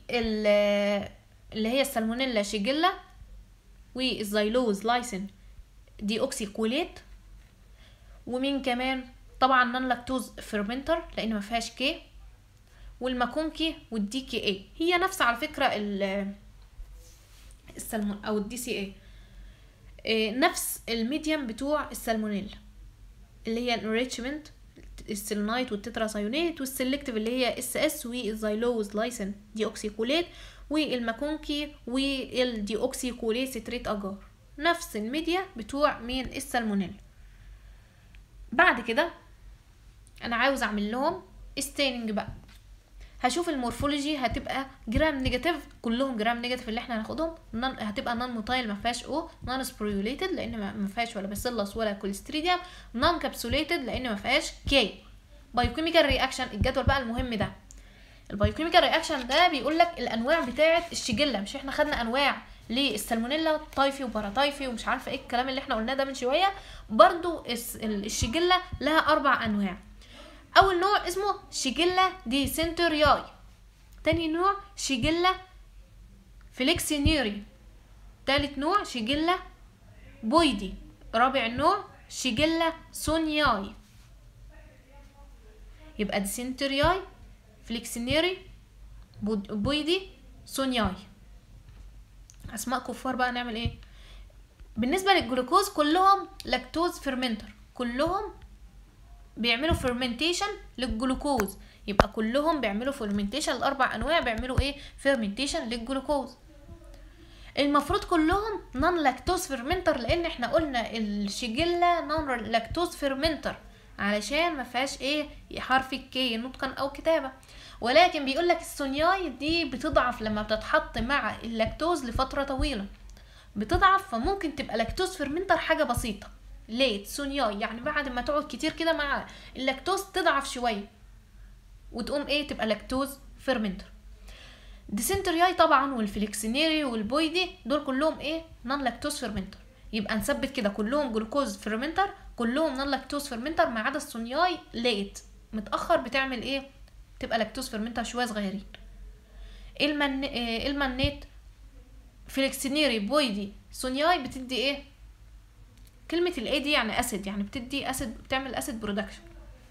Speaker 1: اللي هي السالمونيلا شيجيلا والزيلوز لايسن دي اوكسيكوليت ومين كمان طبعا نون لاكتوز فيرمنتر لان ما فيهاش كي والماكونكي والدي كي اي هي نفس على فكره ال السلمون او الدي سي اي نفس الميديم بتوع السالمونيلا اللي هي الانريتشمنت السيلنايت والتتراسايونيت والسلكتيف اللي هي اس اس والزيلوز لايسن دي اوكسيكوليت والماكونكي والدي اوكسيكوليت ستريت اجار نفس الميديا بتوع مين السالمونيلا بعد كده انا عاوز اعمل لهم ستيننج بقى هشوف المورفولوجي هتبقى جرام نيجاتيف كلهم جرام نيجاتيف اللي احنا هناخدهم نون هتبقى نون موتايل ما فيهاش او نون سبريوليتد لان ما فيهاش ولا باسيلس ولا كوليستريديوم نون كابسوليتد لان ما فيهاش كي بايوكيميكال رياكشن الجدول بقى المهم ده البايوكيميكال رياكشن ده بيقول لك الانواع بتاعه الشجله مش احنا خدنا انواع للسالمونيلا طايفي وباراتايفي ومش عارفه ايه الكلام اللي احنا قلناه ده من شويه برضو الشجله لها اربع انواع اول نوع اسمه شيجيلا دي سنتورياي تاني نوع شيجيلا فليكسينيري تالت نوع شيجيلا بويدي رابع نوع شيجيلا سونياي يبقى دي سنتورياي فليكسينيري بويدي سونياي اسماء كفار بقى نعمل ايه بالنسبه للجلوكوز كلهم لاكتوز فيرمنتر كلهم بيعملوا فيرمنتيشن للجلوكوز يبقى كلهم بيعملوا فيرمنتيشن الاربع انواع بيعملوا ايه فيرمنتيشن للجلوكوز المفروض كلهم نون لاكتوز فيرمنتر لان احنا قلنا الشجله نون لاكتوز فيرمنتر علشان ما فيهاش ايه حرف الكي نطقا او كتابه ولكن بيقول لك السونياي دي بتضعف لما بتتحط مع اللاكتوز لفتره طويله بتضعف فممكن تبقى لاكتوز فيرمنتر حاجه بسيطه ليت سونياي يعني بعد ما تقعد كتير كده مع اللاكتوز تضعف شويه وتقوم ايه تبقى لاكتوز فيرمنتر ديسنترياي طبعا والفليكسينيري والبويدي دول كلهم ايه نون لاكتوز فيرمنتر يبقى نثبت كده كلهم جلوكوز فيرمنتر كلهم نون لاكتوز فيرمنتر ما عدا السونياي ليت متاخر بتعمل ايه تبقى لاكتوز فيرمنتر شويه صغيرين المن... آه، المنيت فليكسينيري بويدي سونياي بتدي ايه كلمة الاي دي يعني اسيد يعني بتدي اسيد بتعمل اسيد برودكشن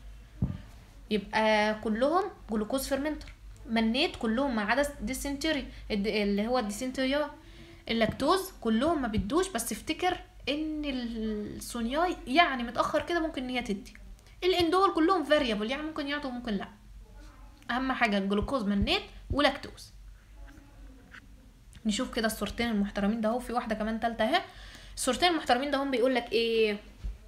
Speaker 1: يبقى كلهم جلوكوز فيرمنتر منيت كلهم ما عدا ديسنتري اللي هو الديسنتريا اللاكتوز كلهم ما بيدوش بس افتكر ان السونياي يعني متاخر كده ممكن ان هي تدي الاندول كلهم فاريبل يعني ممكن يعطوا وممكن لا اهم حاجه الجلوكوز منيت ولاكتوز نشوف كده الصورتين المحترمين ده اهو في واحده كمان تالتة اهي الصورتين المحترمين ده هم بيقول لك ايه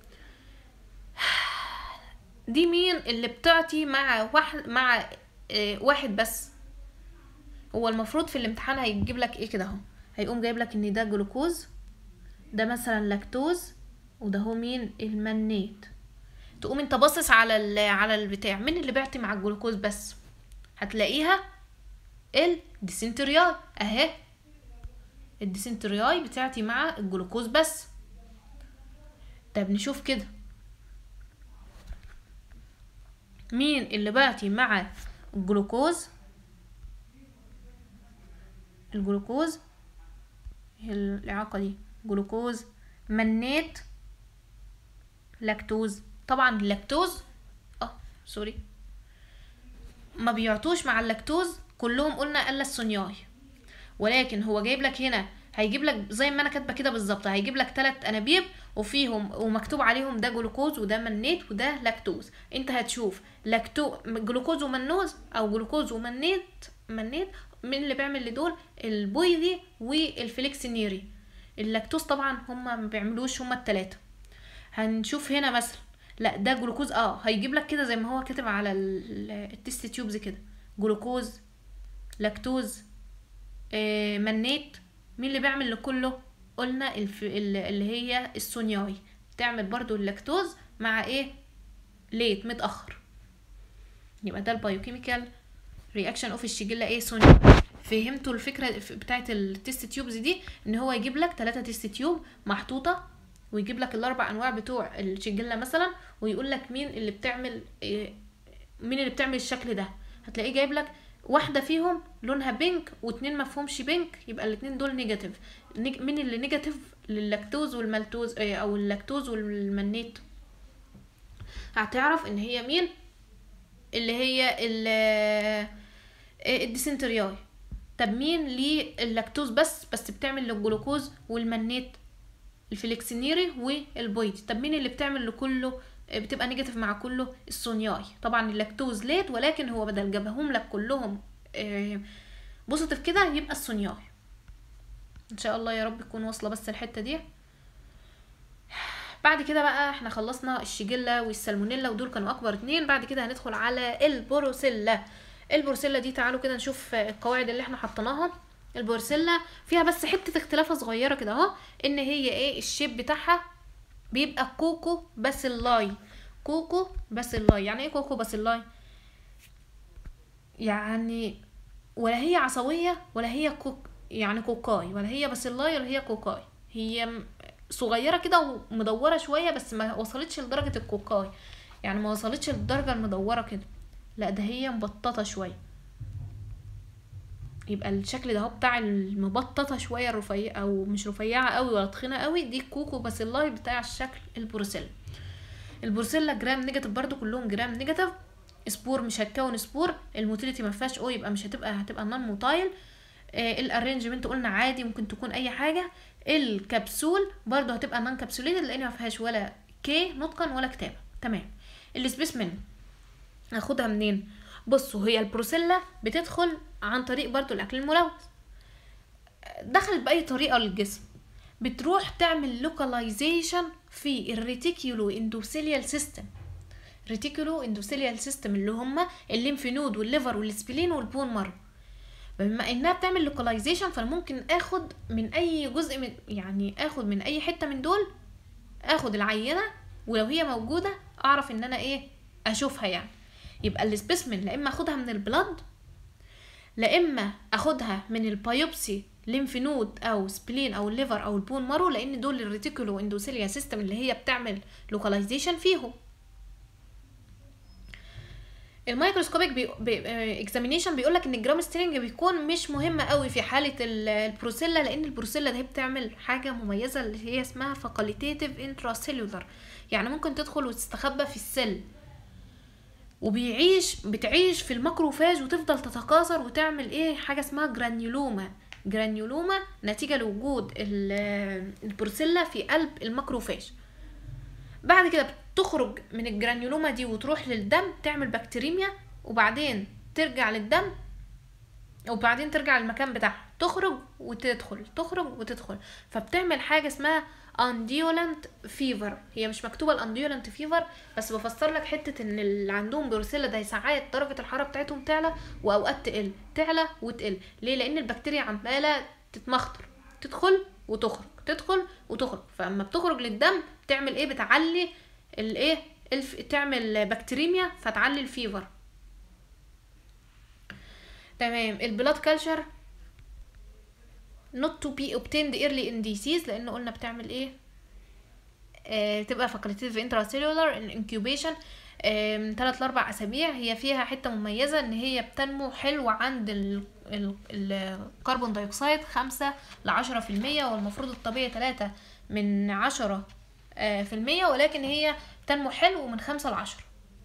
Speaker 1: دي مين اللي بتعطي مع واحد مع إيه واحد بس هو المفروض في الامتحان هيجيب لك ايه كده اهو هيقوم جايب لك ان ده جلوكوز ده مثلا لاكتوز وده هو مين المنيت تقوم انت باصص على ال- على البتاع مين اللي بيعطي مع الجلوكوز بس هتلاقيها الديسنترياي اهي الديسنترياي بتعطي مع الجلوكوز بس طب نشوف كده مين اللي بعطي مع الجلوكوز الجلوكوز هي الإعاقة دي جلوكوز منيت لاكتوز طبعا اللاكتوز اه سوري ما بيعطوش مع اللاكتوز كلهم قلنا الا السونياي ولكن هو جايب لك هنا هيجيب لك زي ما انا كاتبه كده بالظبط هيجيب لك ثلاث انابيب وفيهم ومكتوب عليهم ده جلوكوز وده منيت وده لاكتوز انت هتشوف لاكتو جلوكوز ومنوز او جلوكوز ومنيت منيت مين اللي بيعمل لدول البويدي والفليكسينيري اللاكتوز طبعا هما ما بيعملوش هما التلاتة هنشوف هنا مثلا لا ده جلوكوز اه هيجيب لك كده زي ما هو كاتب على ال- التست تيوبز كده جلوكوز لاكتوز آه منيت مين اللي بيعمل لكله قلنا الف... ال- اللي هي السونياي تعمل برضو اللاكتوز مع ايه ليت متاخر يبقى ده البايوكيميكال رياكشن اوف الشيجيلا ايه سونياي فهمتوا الفكره ف- بتاعت التست تيوبز دي ان هو يجيب لك ثلاثة تست تيوب محطوطه ويجيب لك الاربع انواع بتوع الشيجيلا مثلا ويقول لك مين اللي بتعمل إيه مين اللي بتعمل الشكل ده هتلاقيه جايب لك واحدة فيهم لونها بينك واتنين مفهومش بينك يبقى الاتنين دول نيجاتيف نيج- مين اللي نيجاتيف للاكتوز والمالتوز إيه، او اللاكتوز والمنيت هتعرف ان هي مين اللي هي ال إيه، الديسنترياي طب مين للاكتوز بس بس بتعمل للجلوكوز والمنيت الفليكسينيري والبويدي طب مين اللي بتعمل لكله بتبقى نيجاتيف مع كله السونياي طبعا اللاكتوز ليت ولكن هو بدل جابهم لك كلهم بوزيتيف كده يبقى السونياي ان شاء الله يا رب تكون واصله بس الحته دي بعد كده بقى احنا خلصنا الشيجيلا والسالمونيلا ودول كانوا اكبر اتنين بعد كده هندخل على البروسيلا البروسيلا دي تعالوا كده نشوف القواعد اللي احنا حطيناها البروسيلا فيها بس حته اختلافه صغيره كده اهو ان هي ايه الشيب بتاعها بيبقى كوكو باسيلاي كوكو باسيلاي يعني ايه كوكو باسيلاي يعني ولا هي عصويه ولا هي كوك يعني كوكاي ولا هي باسيلاي ولا هي كوكاي هي م- صغيره كده ومدوره شويه بس ما وصلتش لدرجه الكوكاي يعني ما وصلتش للدرجه المدوره كده لا ده هي مبططه شويه يبقى الشكل ده هو بتاع المبططه شويه الرفيع او مش رفيعه قوي ولا تخينه قوي دي كوكو باسيلاي بتاع الشكل البروسيلا البروسيلا جرام نيجاتيف برضو كلهم جرام نيجاتيف سبور مش هتكون سبور الموتيليتي ما فيهاش او يبقى مش هتبقى هتبقى نون موتايل آه الارينجمنت قلنا عادي ممكن تكون اي حاجه الكبسول برضو هتبقى نون كابسوليتد لان ما فيهاش ولا كي نطقا ولا كتابه تمام السبيسمن هاخدها منين بصوا هي البروسيلا بتدخل عن طريق برضو الاكل الملوث دخلت باي طريقه للجسم بتروح تعمل لوكاليزيشن في الريتيكيولو اندوثيليال سيستم ريتيكولو اندوثيليال سيستم اللي هما الليمف نود والليفر والسبلين والبون مارو بما انها بتعمل لوكاليزيشن فانا ممكن اخد من اي جزء من يعني اخد من اي حته من دول اخد العينه ولو هي موجوده اعرف ان انا ايه اشوفها يعني يبقى السبيسمن لا اما اخدها من البلد لا اما اخدها من البايوبسي ليمف نود او سبلين او الليفر او البون مارو لان دول الريتيكولو اندوثيليا سيستم اللي هي بتعمل لوكاليزيشن فيهم الميكروسكوبيك بي... بي... اكزامينيشن بيقول لك ان الجرام سترينج بيكون مش مهم قوي في حاله ال- البروسيلا لان البروسيلا دي بتعمل حاجه مميزه اللي هي اسمها فاكوليتيف انتراسيلولار يعني ممكن تدخل وتستخبى في السيل وبيعيش بتعيش في الماكروفاج وتفضل تتكاثر وتعمل ايه حاجه اسمها جرانيولوما جرانيولوما نتيجه لوجود ال- البروسيلا في قلب الماكروفاج بعد كده بتخرج من الجرانيولوما دي وتروح للدم تعمل بكتيريميا وبعدين ترجع للدم وبعدين ترجع للمكان بتاعها تخرج وتدخل تخرج وتدخل فبتعمل حاجة اسمها انديولنت فيفر هي مش مكتوبة الانديولنت فيفر بس بفسر لك حتة ان اللي عندهم بروسيلا ده ساعات درجة الحرارة بتاعتهم تعلى واوقات تقل تعلى وتقل ليه لان البكتيريا عمالة تتمخطر تدخل وتخرج تدخل وتخرج فاما بتخرج للدم تعمل ايه بتعلي الايه الف... تعمل بكتيريميا فتعلي الفيفر تمام البلاد كلشر not to be obtained early in disease لان قلنا بتعمل ايه آه تبقى facultative intracellular incubation آه من 3 ل 4 اسابيع هي فيها حته مميزه ان هي بتنمو حلو عند ال- ال- الكربون دايوكسيد 5 ل 10% والمفروض الطبيعي 3 من 10 آه، في المية ولكن هي تنمو حلو من 5 ل 10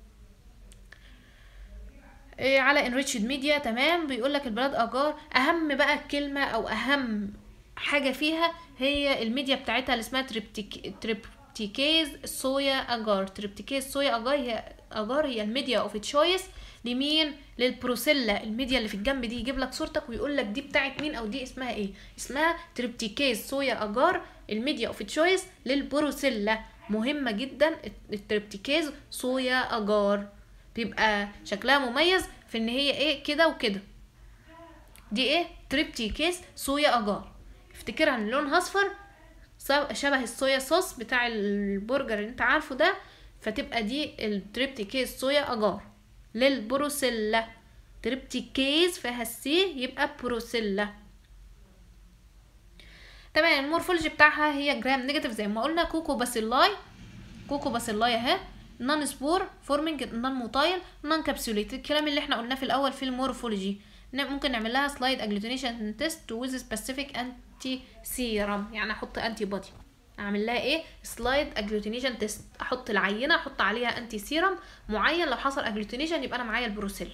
Speaker 1: إيه على enriched media تمام بيقول لك البلاد اجار اهم بقى كلمه او اهم حاجه فيها هي الميديا بتاعتها اللي اسمها تريبتيك تريبتيكيز صويا اجار تريبتيكيز صويا اجار هي اجار هي الميديا اوف تشويس لمين للبروسيلا الميديا اللي في الجنب دي يجيب لك صورتك ويقول لك دي بتاعت مين او دي اسمها ايه اسمها تريبتيكيز صويا اجار الميديا اوف تشويس للبروسيلا مهمه جدا التريبتيكيز صويا اجار بيبقى شكلها مميز في ان هي ايه كده وكده دي ايه تريبتيكيز صويا اجار افتكرها ان لونها اصفر ص- شبه الصويا صوص بتاع البرجر اللي انت عارفه ده فتبقى دي التريبتيكيز صويا اجار للبروسيلا تريبتيكيز فيها السي يبقى بروسيلا تمام المورفولوجي بتاعها هي جرام نيجاتيف زي ما قلنا كوكو باسيلاي كوكو باسيلاي اهي نون سبور فورمينج نون موتايل نون كابسوليت الكلام اللي احنا قلناه في الاول في المورفولوجي ن- ممكن نعمل لها سلايد اجلوتينيشن تيست ويز سبيسيفيك انتي سيرم يعني احط انتي بودي اعمل لها ايه سلايد اجلوتينيشن تيست احط العينه احط عليها انتي سيرم معين لو حصل اجلوتينيشن يبقى انا معايا البروسيل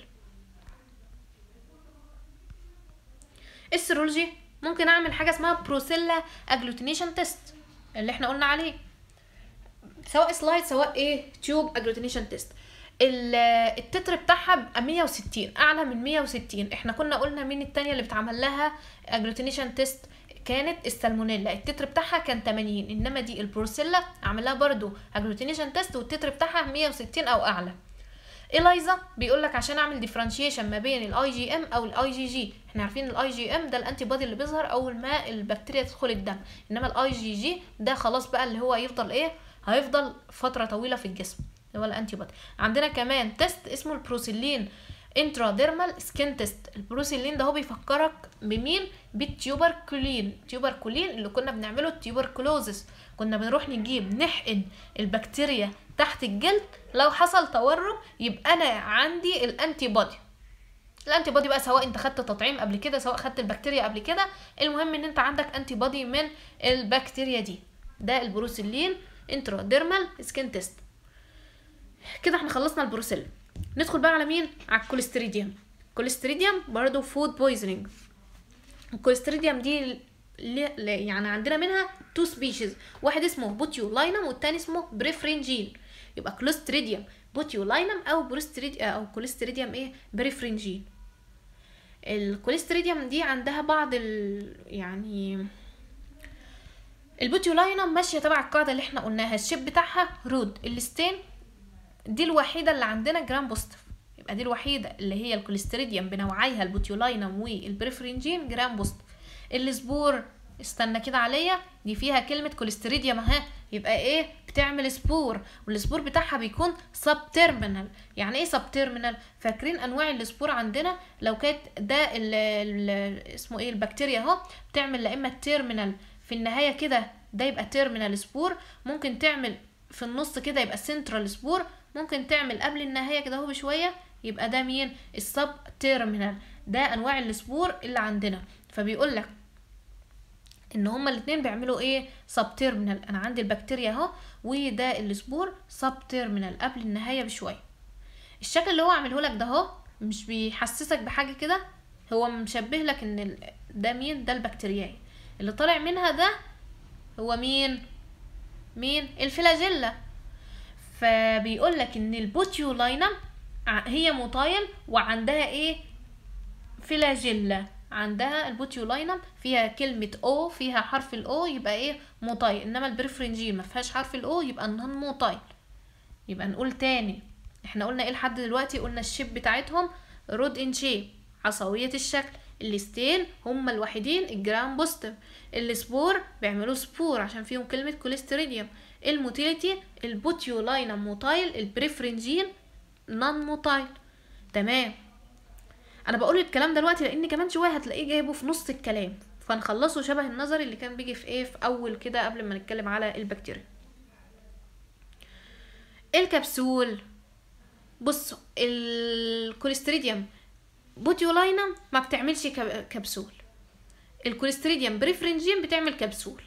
Speaker 1: السيرولوجي ممكن اعمل حاجه اسمها بروسيلا اجلوتينيشن تيست اللي احنا قلنا عليه سواء سلايد سواء ايه تيوب اجلوتينيشن تيست التتر بتاعها بقى 160 اعلى من 160 احنا كنا قلنا مين التانية اللي بتعمل لها اجلوتينيشن تيست كانت السالمونيلا التتر بتاعها كان 80 انما دي البروسيلا عمل لها برضو اجلوتينيشن تيست والتتر بتاعها 160 او اعلى الايزا بيقول لك عشان اعمل ديفرنشيشن ما بين الاي جي ام او الاي جي جي احنا عارفين الاي جي ام ده الانتي بودي اللي بيظهر اول ما البكتيريا تدخل الدم انما الاي جي جي ده خلاص بقى اللي هو هيفضل ايه هيفضل فتره طويله في الجسم اللي هو الانتي بودي عندنا كمان تيست اسمه البروسيلين انتراديرمال سكين تيست البروسيلين ده هو بيفكرك بمين بالتيوبركولين تيوبركولين اللي كنا بنعمله التيوبركلوزس كنا بنروح نجيب نحقن البكتيريا تحت الجلد لو حصل تورم يبقى انا عندي الانتي بودي الانتي بودي بقى سواء انت خدت تطعيم قبل كده سواء خدت البكتيريا قبل كده المهم ان انت عندك انتي بودي من البكتيريا دي ده البروسيلين انتراديرمال سكين تيست كده احنا خلصنا البروسيل ندخل بقى على مين على الكوليستريديوم الكوليستريديوم برضو فود بويزنينج الكوليستريديوم دي ل- ل- يعني عندنا منها تو سبيشيز واحد اسمه بوتيولاينم والتاني اسمه بريفرينجين يبقى كوليستريديوم بوتيولاينم او بروستريد او كوليستريديوم ايه بريفرينجين الكوليستريديوم دي عندها بعض ال يعني البوتيولاينم ماشيه تبع القاعده اللي احنا قلناها الشيب بتاعها رود الستين دي الوحيده اللي عندنا جرام بوزيتيف يبقى دي الوحيده اللي هي الكوليستريديوم بنوعيها البوتيولاينم والبريفرنجين جرام بوزيتيف السبور استنى كده عليا دي فيها كلمه كوليستريديوم اهي يبقى ايه بتعمل سبور والسبور بتاعها بيكون سب تيرمينال يعني ايه سب تيرمينال فاكرين انواع السبور عندنا لو كانت ده ال ال اسمه ايه البكتيريا اهو بتعمل لا اما التيرمينال في النهايه كده ده يبقى تيرمينال سبور ممكن تعمل في النص كده يبقى سنترال سبور ممكن تعمل قبل النهايه كده اهو بشويه يبقى ده مين السب تيرمينال ده انواع السبور اللي عندنا فبيقول لك ان هما الاتنين بيعملوا ايه سب تيرمينال انا عندي البكتيريا اهو وده السبور سب تيرمينال قبل النهايه بشويه الشكل اللي هو عامله لك ده اهو مش بيحسسك بحاجه كده هو مشبه لك ان ال- ده مين ده البكتيرياي اللي طالع منها ده هو مين مين الفلاجيلا فبيقول لك ان البوتيولاينم ع- هي موتايل وعندها ايه فلاجيلا عندها البوتيولاينم فيها كلمة او فيها حرف الاو يبقى ايه موتايل انما البريفرنجين ما فيهاش حرف الاو يبقى نون موتايل يبقى نقول تاني احنا قلنا ايه لحد دلوقتي قلنا الشيب بتاعتهم رود ان شيب عصوية الشكل الستين هما الوحيدين الجرام بوزيتيف السبور بيعملوا سبور عشان فيهم كلمة كوليستريديوم الموتيليتي البوتيولاينم موتايل البريفرنجين نون موتايل تمام انا بقول الكلام ده دلوقتي لان كمان شويه هتلاقيه جايبه في نص الكلام فنخلصه شبه النظري اللي كان بيجي في ايه في اول كده قبل ما نتكلم على البكتيريا الكبسول بصوا الكوليستريديوم بوتيولاينم ما بتعملش كب- كبسول الكوليستريديوم بريفرنجين بتعمل كبسول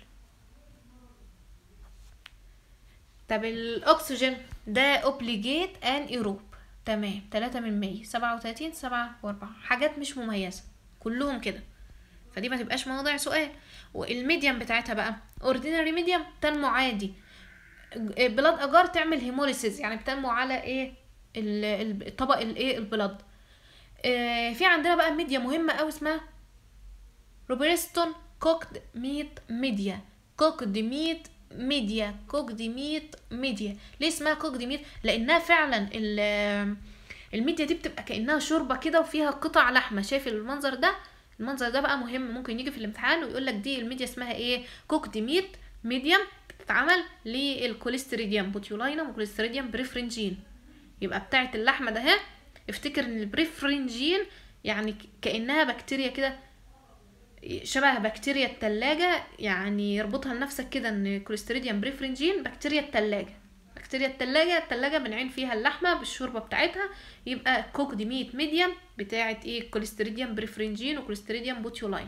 Speaker 1: طب الاكسجين ده اوبليجيت ان ايروب تمام تلاتة من مية سبعة وتلاتين سبعة واربعة حاجات مش مميزة كلهم كده فدي ما تبقاش موضع سؤال والميديم بتاعتها بقى اوردينري ميديم تنمو عادي بلاد اجار تعمل هيموليسيس يعني بتنمو على ايه ال- ال- الطبق الايه البلاد آه، في عندنا بقى ميديا مهمة قوي اسمها روبرستون كوكد ميت ميديا كوكد ميت ميديا كوكد ميت ميديا ليه اسمها كوكد ميت لانها فعلا ال- الميديا دي بتبقى كانها شوربه كده وفيها قطع لحمه شايف المنظر ده المنظر ده بقى مهم ممكن يجي في الامتحان ويقول لك دي الميديا اسمها ايه كوكد ميت ميديم بتتعمل للكوليستريديوم بوتيولاينم وكوليستريديوم بريفرنجين يبقى بتاعه اللحمه ده اهي افتكر ان البريفرنجين يعني ك- كانها بكتيريا كده شبه بكتيريا التلاجة يعني يربطها لنفسك كده ان كوليستريديوم بريفرنجين بكتيريا التلاجة بكتيريا التلاجة التلاجة بنعين فيها اللحمة بالشوربة بتاعتها يبقى كوك دي ميت ميديم بتاعة ايه كوليستريديوم بريفرنجين وكوليستريديوم بوتيولاين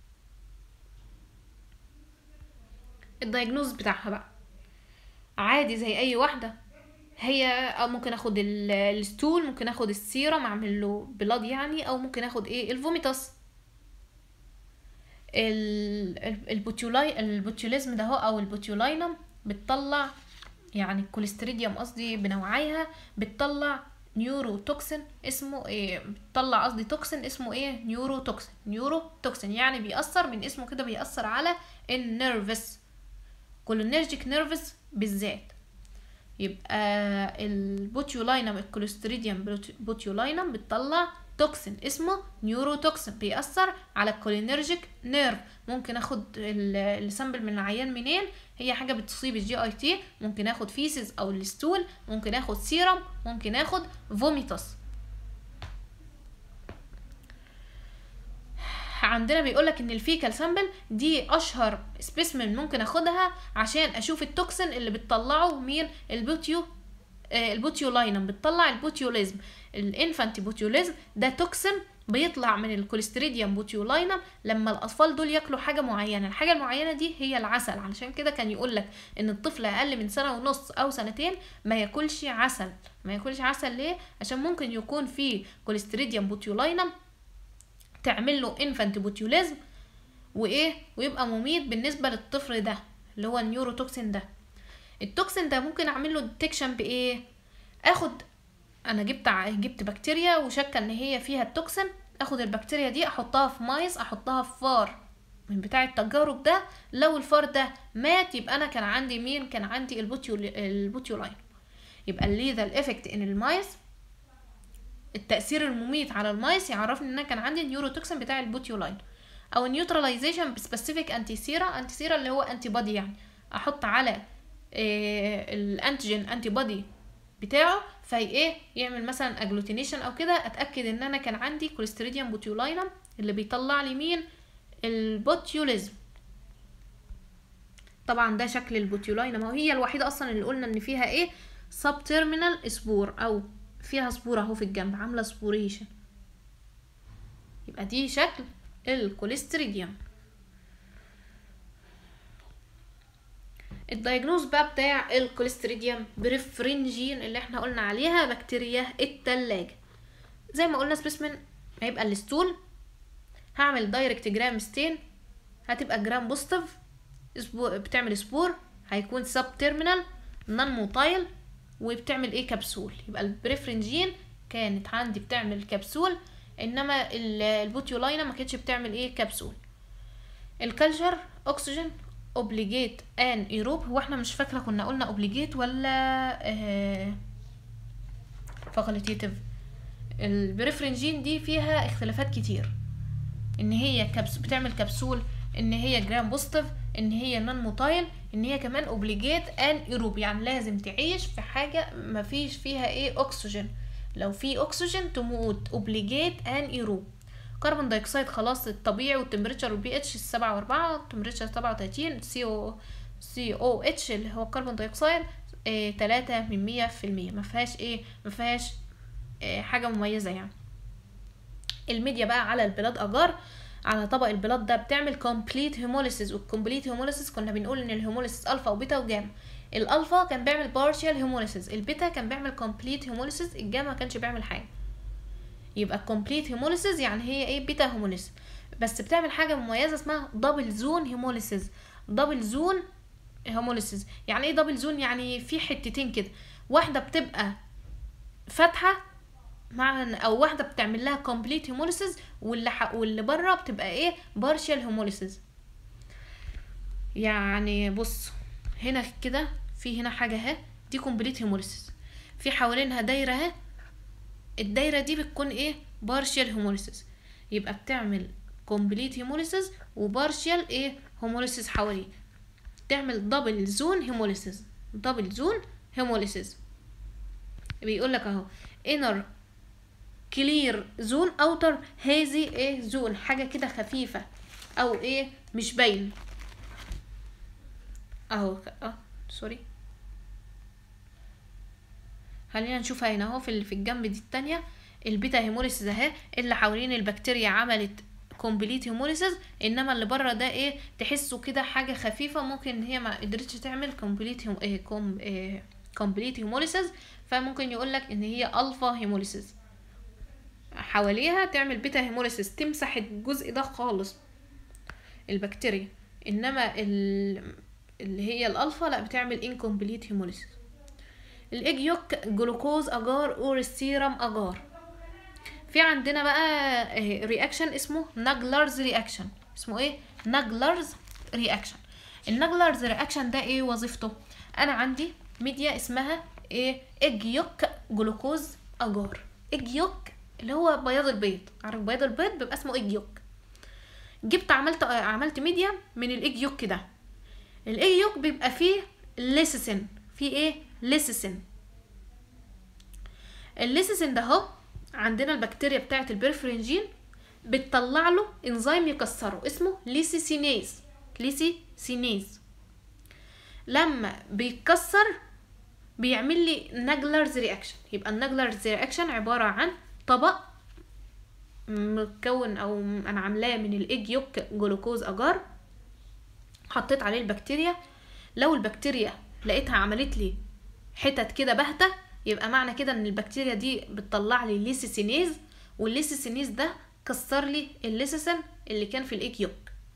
Speaker 1: الدايجنوز بتاعها بقى عادي زي اي واحدة هي او ممكن اخد ال- الستول ممكن اخد السيرم اعمل له بلاد يعني او ممكن اخد ايه الفوميتاس ال- ال- البوتيولاي البوتيوليزم ده هو او البوتيولاينم بتطلع يعني الكوليستريديوم قصدي بنوعيها بتطلع نيورو توكسين اسمه ايه بتطلع قصدي توكسين اسمه ايه نيورو توكسين نيورو توكسين يعني بيأثر من اسمه كده بيأثر على النيرفس كولينرجيك نيرفس بالذات يبقى البوتيولاينم الكوليستريديوم بروت- بوتيولاينم بتطلع توكسين اسمه نيورو توكسين بيأثر على الكولينرجيك نيرف ممكن اخد ال- السامبل من العيان منين هي حاجه بتصيب الجي اي تي ممكن اخد فيسز او الستول ممكن اخد سيرم ممكن اخد فوميتاس عندنا بيقولك ان الفيكال سامبل دي اشهر سبيسمن ممكن اخدها عشان اشوف التوكسين اللي بتطلعه مين البوتيو آه، البوتيولاينم بتطلع البوتيوليزم الانفانتي بوتيوليزم ده توكسين بيطلع من الكوليستريديوم بوتيولاينم لما الاطفال دول ياكلوا حاجه معينه الحاجه المعينه دي هي العسل علشان كده كان يقول لك ان الطفل اقل من سنه ونص او سنتين ما ياكلش عسل ما ياكلش عسل ليه عشان ممكن يكون فيه كوليستريديوم بوتيولاينم تعمل له انفانت بوتيوليزم وايه ويبقى مميت بالنسبه للطفل ده اللي هو النيوروتوكسين ده التوكسين ده ممكن اعمل له ديتكشن بايه اخد انا جبت ع- جبت بكتيريا وشاكه ان هي فيها التوكسين اخد البكتيريا دي احطها في مايس احطها في فار من بتاع التجارب ده لو الفار ده مات يبقى انا كان عندي مين كان عندي البوتيول البوتيولاين يبقى الليذال افكت ان المايس التاثير المميت على المايس يعرفني ان انا كان عندي النيوروتوكسين بتاع البوتيولاين او النيوتراليزيشن بسبيسيفيك انتي سيرا انتي سيرا اللي هو انتي بودي يعني احط على إيه الانتيجين انتي بودي بتاعه في ايه يعمل مثلا اجلوتينيشن او كده اتاكد ان انا كان عندي كوليستريديوم بوتيولاينم اللي بيطلع لي مين البوتيوليزم طبعا ده شكل البوتيولاينم وهي الوحيده اصلا اللي قلنا ان فيها ايه سب تيرمينال سبور او فيها سبور اهو في الجنب عامله سبوريشن يبقى دي شكل الكوليستريديوم الدايجنوز بقى بتاع الكوليستريديوم بريفرنجين اللي احنا قلنا عليها بكتيريا التلاجة زي ما قلنا سبيسمن هيبقى الستول هعمل دايركت جرام ستين هتبقى جرام بوستيف بتعمل سبور هيكون سب تيرمينال نون موتايل وبتعمل ايه كبسول يبقى البريفرنجين كانت عندي بتعمل كبسول انما البوتيولاينا ما كانتش بتعمل ايه كبسول الكالشر اكسجين اوبليجيت ان ايروب هو احنا مش فاكره كنا قلنا اوبليجيت ولا آه فاكولتيتيف البريفرنجين دي فيها اختلافات كتير ان هي كبس بتعمل كبسول ان هي جرام بوستيف ان هي نون موتايل ان هي كمان اوبليجيت ان ايروب يعني لازم تعيش في حاجه ما فيش فيها ايه اكسجين لو في اكسجين تموت اوبليجيت ان ايروب كربون دايوكسيد خلاص الطبيعي والتمبريتشر والبي اتش سبعة وأربعة التمبريتشر سبعة وتلاتين سي او سي او اتش اللي هو الكربون دايوكسيد إيه تلاتة من مية في المية مفيهاش ايه مفيهاش إيه حاجة مميزة يعني الميديا بقى على البلاد اجار على طبق البلاد ده بتعمل كومبليت هيموليسيس والكومبليت هيموليسيس كنا بنقول ان الهيموليسيس الفا وبيتا وجاما الالفا كان بيعمل بارشال هيموليسيس البيتا كان بيعمل كومبليت هيموليسيس الجاما ما كانش بيعمل حاجه يبقى كومبليت هيموليسيس يعني هي ايه بيتا هيموليسيس بس بتعمل حاجه مميزه اسمها دبل زون هيموليسيس دبل زون هيموليسيس يعني ايه دبل زون يعني في حتتين كده واحده بتبقى فاتحه مع او واحده بتعمل لها كومبليت هيموليسيس واللي ح... واللي بره بتبقى ايه بارشال هيموليسيس يعني بص هنا كده في هنا حاجه اهي دي كومبليت هيموليسيس في حوالينها دايره اهي الدايره دي بتكون ايه بارشال هيموليسيس يبقى بتعمل كومبليت هيموليسيس وبارشال ايه هيموليسيس حواليه تعمل دبل زون هيموليسيس دبل زون هيموليسيس بيقول لك اهو inner كلير زون اوتر هذه ايه زون حاجه كده خفيفه او ايه مش باين اهو اه سوري خلينا نشوف هنا اهو في في الجنب دي التانية البيتا هيموليسيس اهي اللي حوالين البكتيريا عملت كومبليت هيموليسيس انما اللي بره ده ايه تحسه كده حاجه خفيفه ممكن هي ما قدرتش تعمل كومبليت هم... إيه كوم... إيه كومبليت هيموليسيس فممكن يقول لك ان هي الفا هيموليسيس حواليها تعمل بيتا هيموليسيس تمسح الجزء ده خالص البكتيريا انما ال... اللي هي الالفا لا بتعمل انكمبليت هيموليسيس الايج يوك جلوكوز اجار اور السيرم اجار في عندنا بقى رياكشن اسمه ناجلرز رياكشن اسمه ايه ناجلرز رياكشن الناجلرز رياكشن ده ايه وظيفته انا عندي ميديا اسمها ايه ايج يوك جلوكوز اجار ايج يوك اللي هو بياض البيض عارف بياض البيض بيبقى اسمه ايج يوك جبت عملت عملت ميديا من الايج يوك ده الايج يوك بيبقى فيه ليسيسين فيه ايه ليسيسين الليسيسين ده اهو عندنا البكتيريا بتاعه البرفرنجين بتطلع له انزيم يكسره اسمه ليسيسينيز ليسيسينيز لما بيتكسر بيعمل لي ناجلرز رياكشن يبقى الناجلرز رياكشن عباره عن طبق مكون او انا عاملاه من الايج يوك جلوكوز اجار حطيت عليه البكتيريا لو البكتيريا لقيتها عملت لي حتت كده باهته يبقى معنى كده ان البكتيريا دي بتطلع لي ليسيسينيز والليسيسينيز ده كسر لي الليسيسين اللي كان في الايك يوك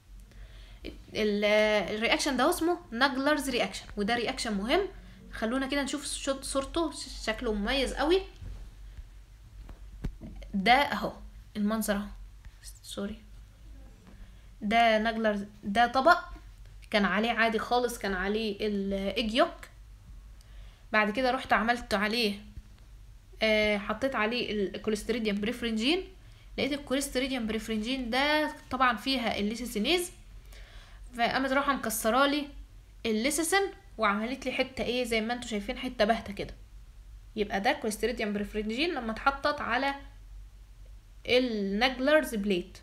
Speaker 1: الرياكشن ده اسمه ناجلرز رياكشن وده رياكشن مهم خلونا كده نشوف صورته شكله مميز قوي ده اهو المنظر اهو سوري ده ناجلرز ده طبق كان عليه عادي خالص كان عليه الايج يوك بعد كده رحت عملت عليه آه حطيت عليه الكوليستريديوم بريفرنجين لقيت الكوليستريديوم بريفرنجين ده طبعا فيها الليسيسينيز فقامت رايحه مكسرالي الليسيسين وعملت لي حته ايه زي ما انتم شايفين حته باهته كده يبقى ده كوليستريديوم بريفرنجين لما اتحطت على النجلرز بليت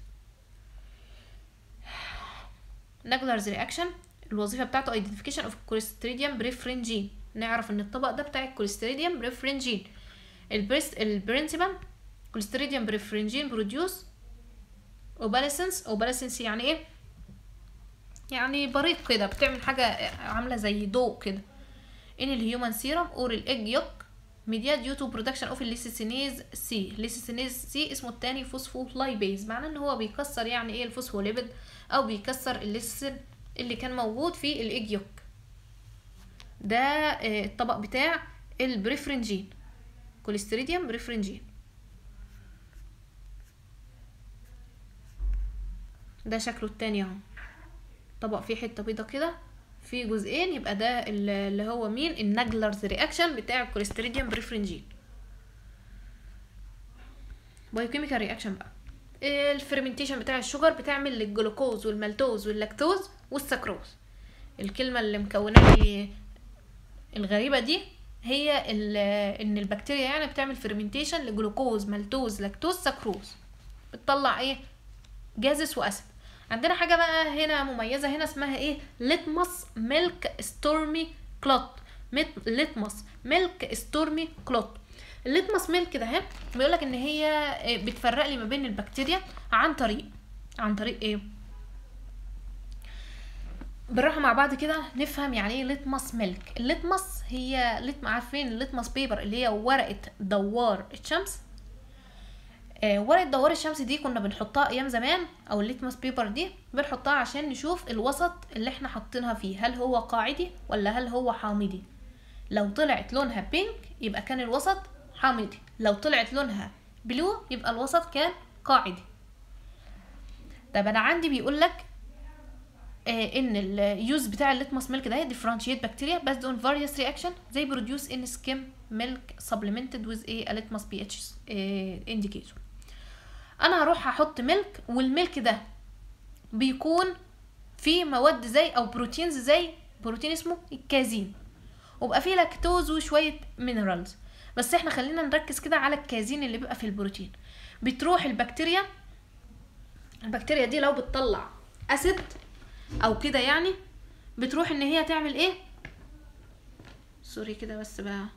Speaker 1: نجلرز رياكشن الوظيفه بتاعته ايدنتيفيكيشن اوف كوليستريديوم بريفرنجين نعرف ان الطبق ده بتاع الكوليستريديوم بريفرنجين البريست البرنسبل كوليستريديوم بريفرنجين بروديوس اوباليسنس اوباليسنس يعني ايه يعني بريق كده بتعمل حاجه عامله زي ضوء كده ان الهيومن سيرم اور الايج يوك ميديا ديو تو برودكشن اوف الليسيسينيز سي الليسيسينيز سي اسمه التاني فوسفولايبيز معناه ان هو بيكسر يعني ايه الفوسفوليبيد او بيكسر الليسيسين اللي كان موجود في الايج يوك ده آه، الطبق بتاع البريفرنجين كوليستريديوم بريفرنجين ده شكله التاني اهو طبق فيه حته بيضه كده فيه جزئين يبقى ده ال- اللي هو مين النجلرز رياكشن بتاع الكوليستريديوم بريفرنجين بايوكيميكال رياكشن بقى الفرمنتيشن بتاع الشجر بتعمل الجلوكوز والمالتوز واللاكتوز والسكروز الكلمه اللي مكونه لي الغريبه دي هي ال- ان البكتيريا يعني بتعمل فرمنتيشن لجلوكوز مالتوز لاكتوز سكروز بتطلع ايه جازس واسيد عندنا حاجه بقى هنا مميزه هنا اسمها ايه ليتمس ميلك ستورمي كلوت ليتمس ميلك ستورمي كلوت الليتمس ميلك ده اهي بيقول لك ان هي آه، بتفرق لي ما بين البكتيريا عن طريق عن طريق ايه بالراحه مع بعض كده نفهم يعني ايه ليتمس ميلك الليتمس هي ليتم عارفين الليتمس بيبر اللي هي ورقه دوار الشمس آه، ورقه دوار الشمس دي كنا بنحطها ايام زمان او الليتمس بيبر دي بنحطها عشان نشوف الوسط اللي احنا حاطينها فيه هل هو قاعدي ولا هل هو حامضي لو طلعت لونها بينك يبقى كان الوسط حامضي لو طلعت لونها بلو يبقى الوسط كان قاعدي طب انا عندي بيقول لك آه ان اليوز بتاع الليتمس ميلك ده ديفرنشيت بكتيريا based on various reaction they produce in skim milk supplemented with a litmus pH آه indicator انا هروح احط ميلك والميلك ده بيكون فيه مواد زي او بروتينز زي بروتين اسمه الكازين وبقى فيه لاكتوز وشويه مينرالز بس احنا خلينا نركز كده على الكازين اللي بيبقى في البروتين بتروح البكتيريا البكتيريا دي لو بتطلع اسيد او كده يعني بتروح ان هي تعمل ايه سوري كده بس بقى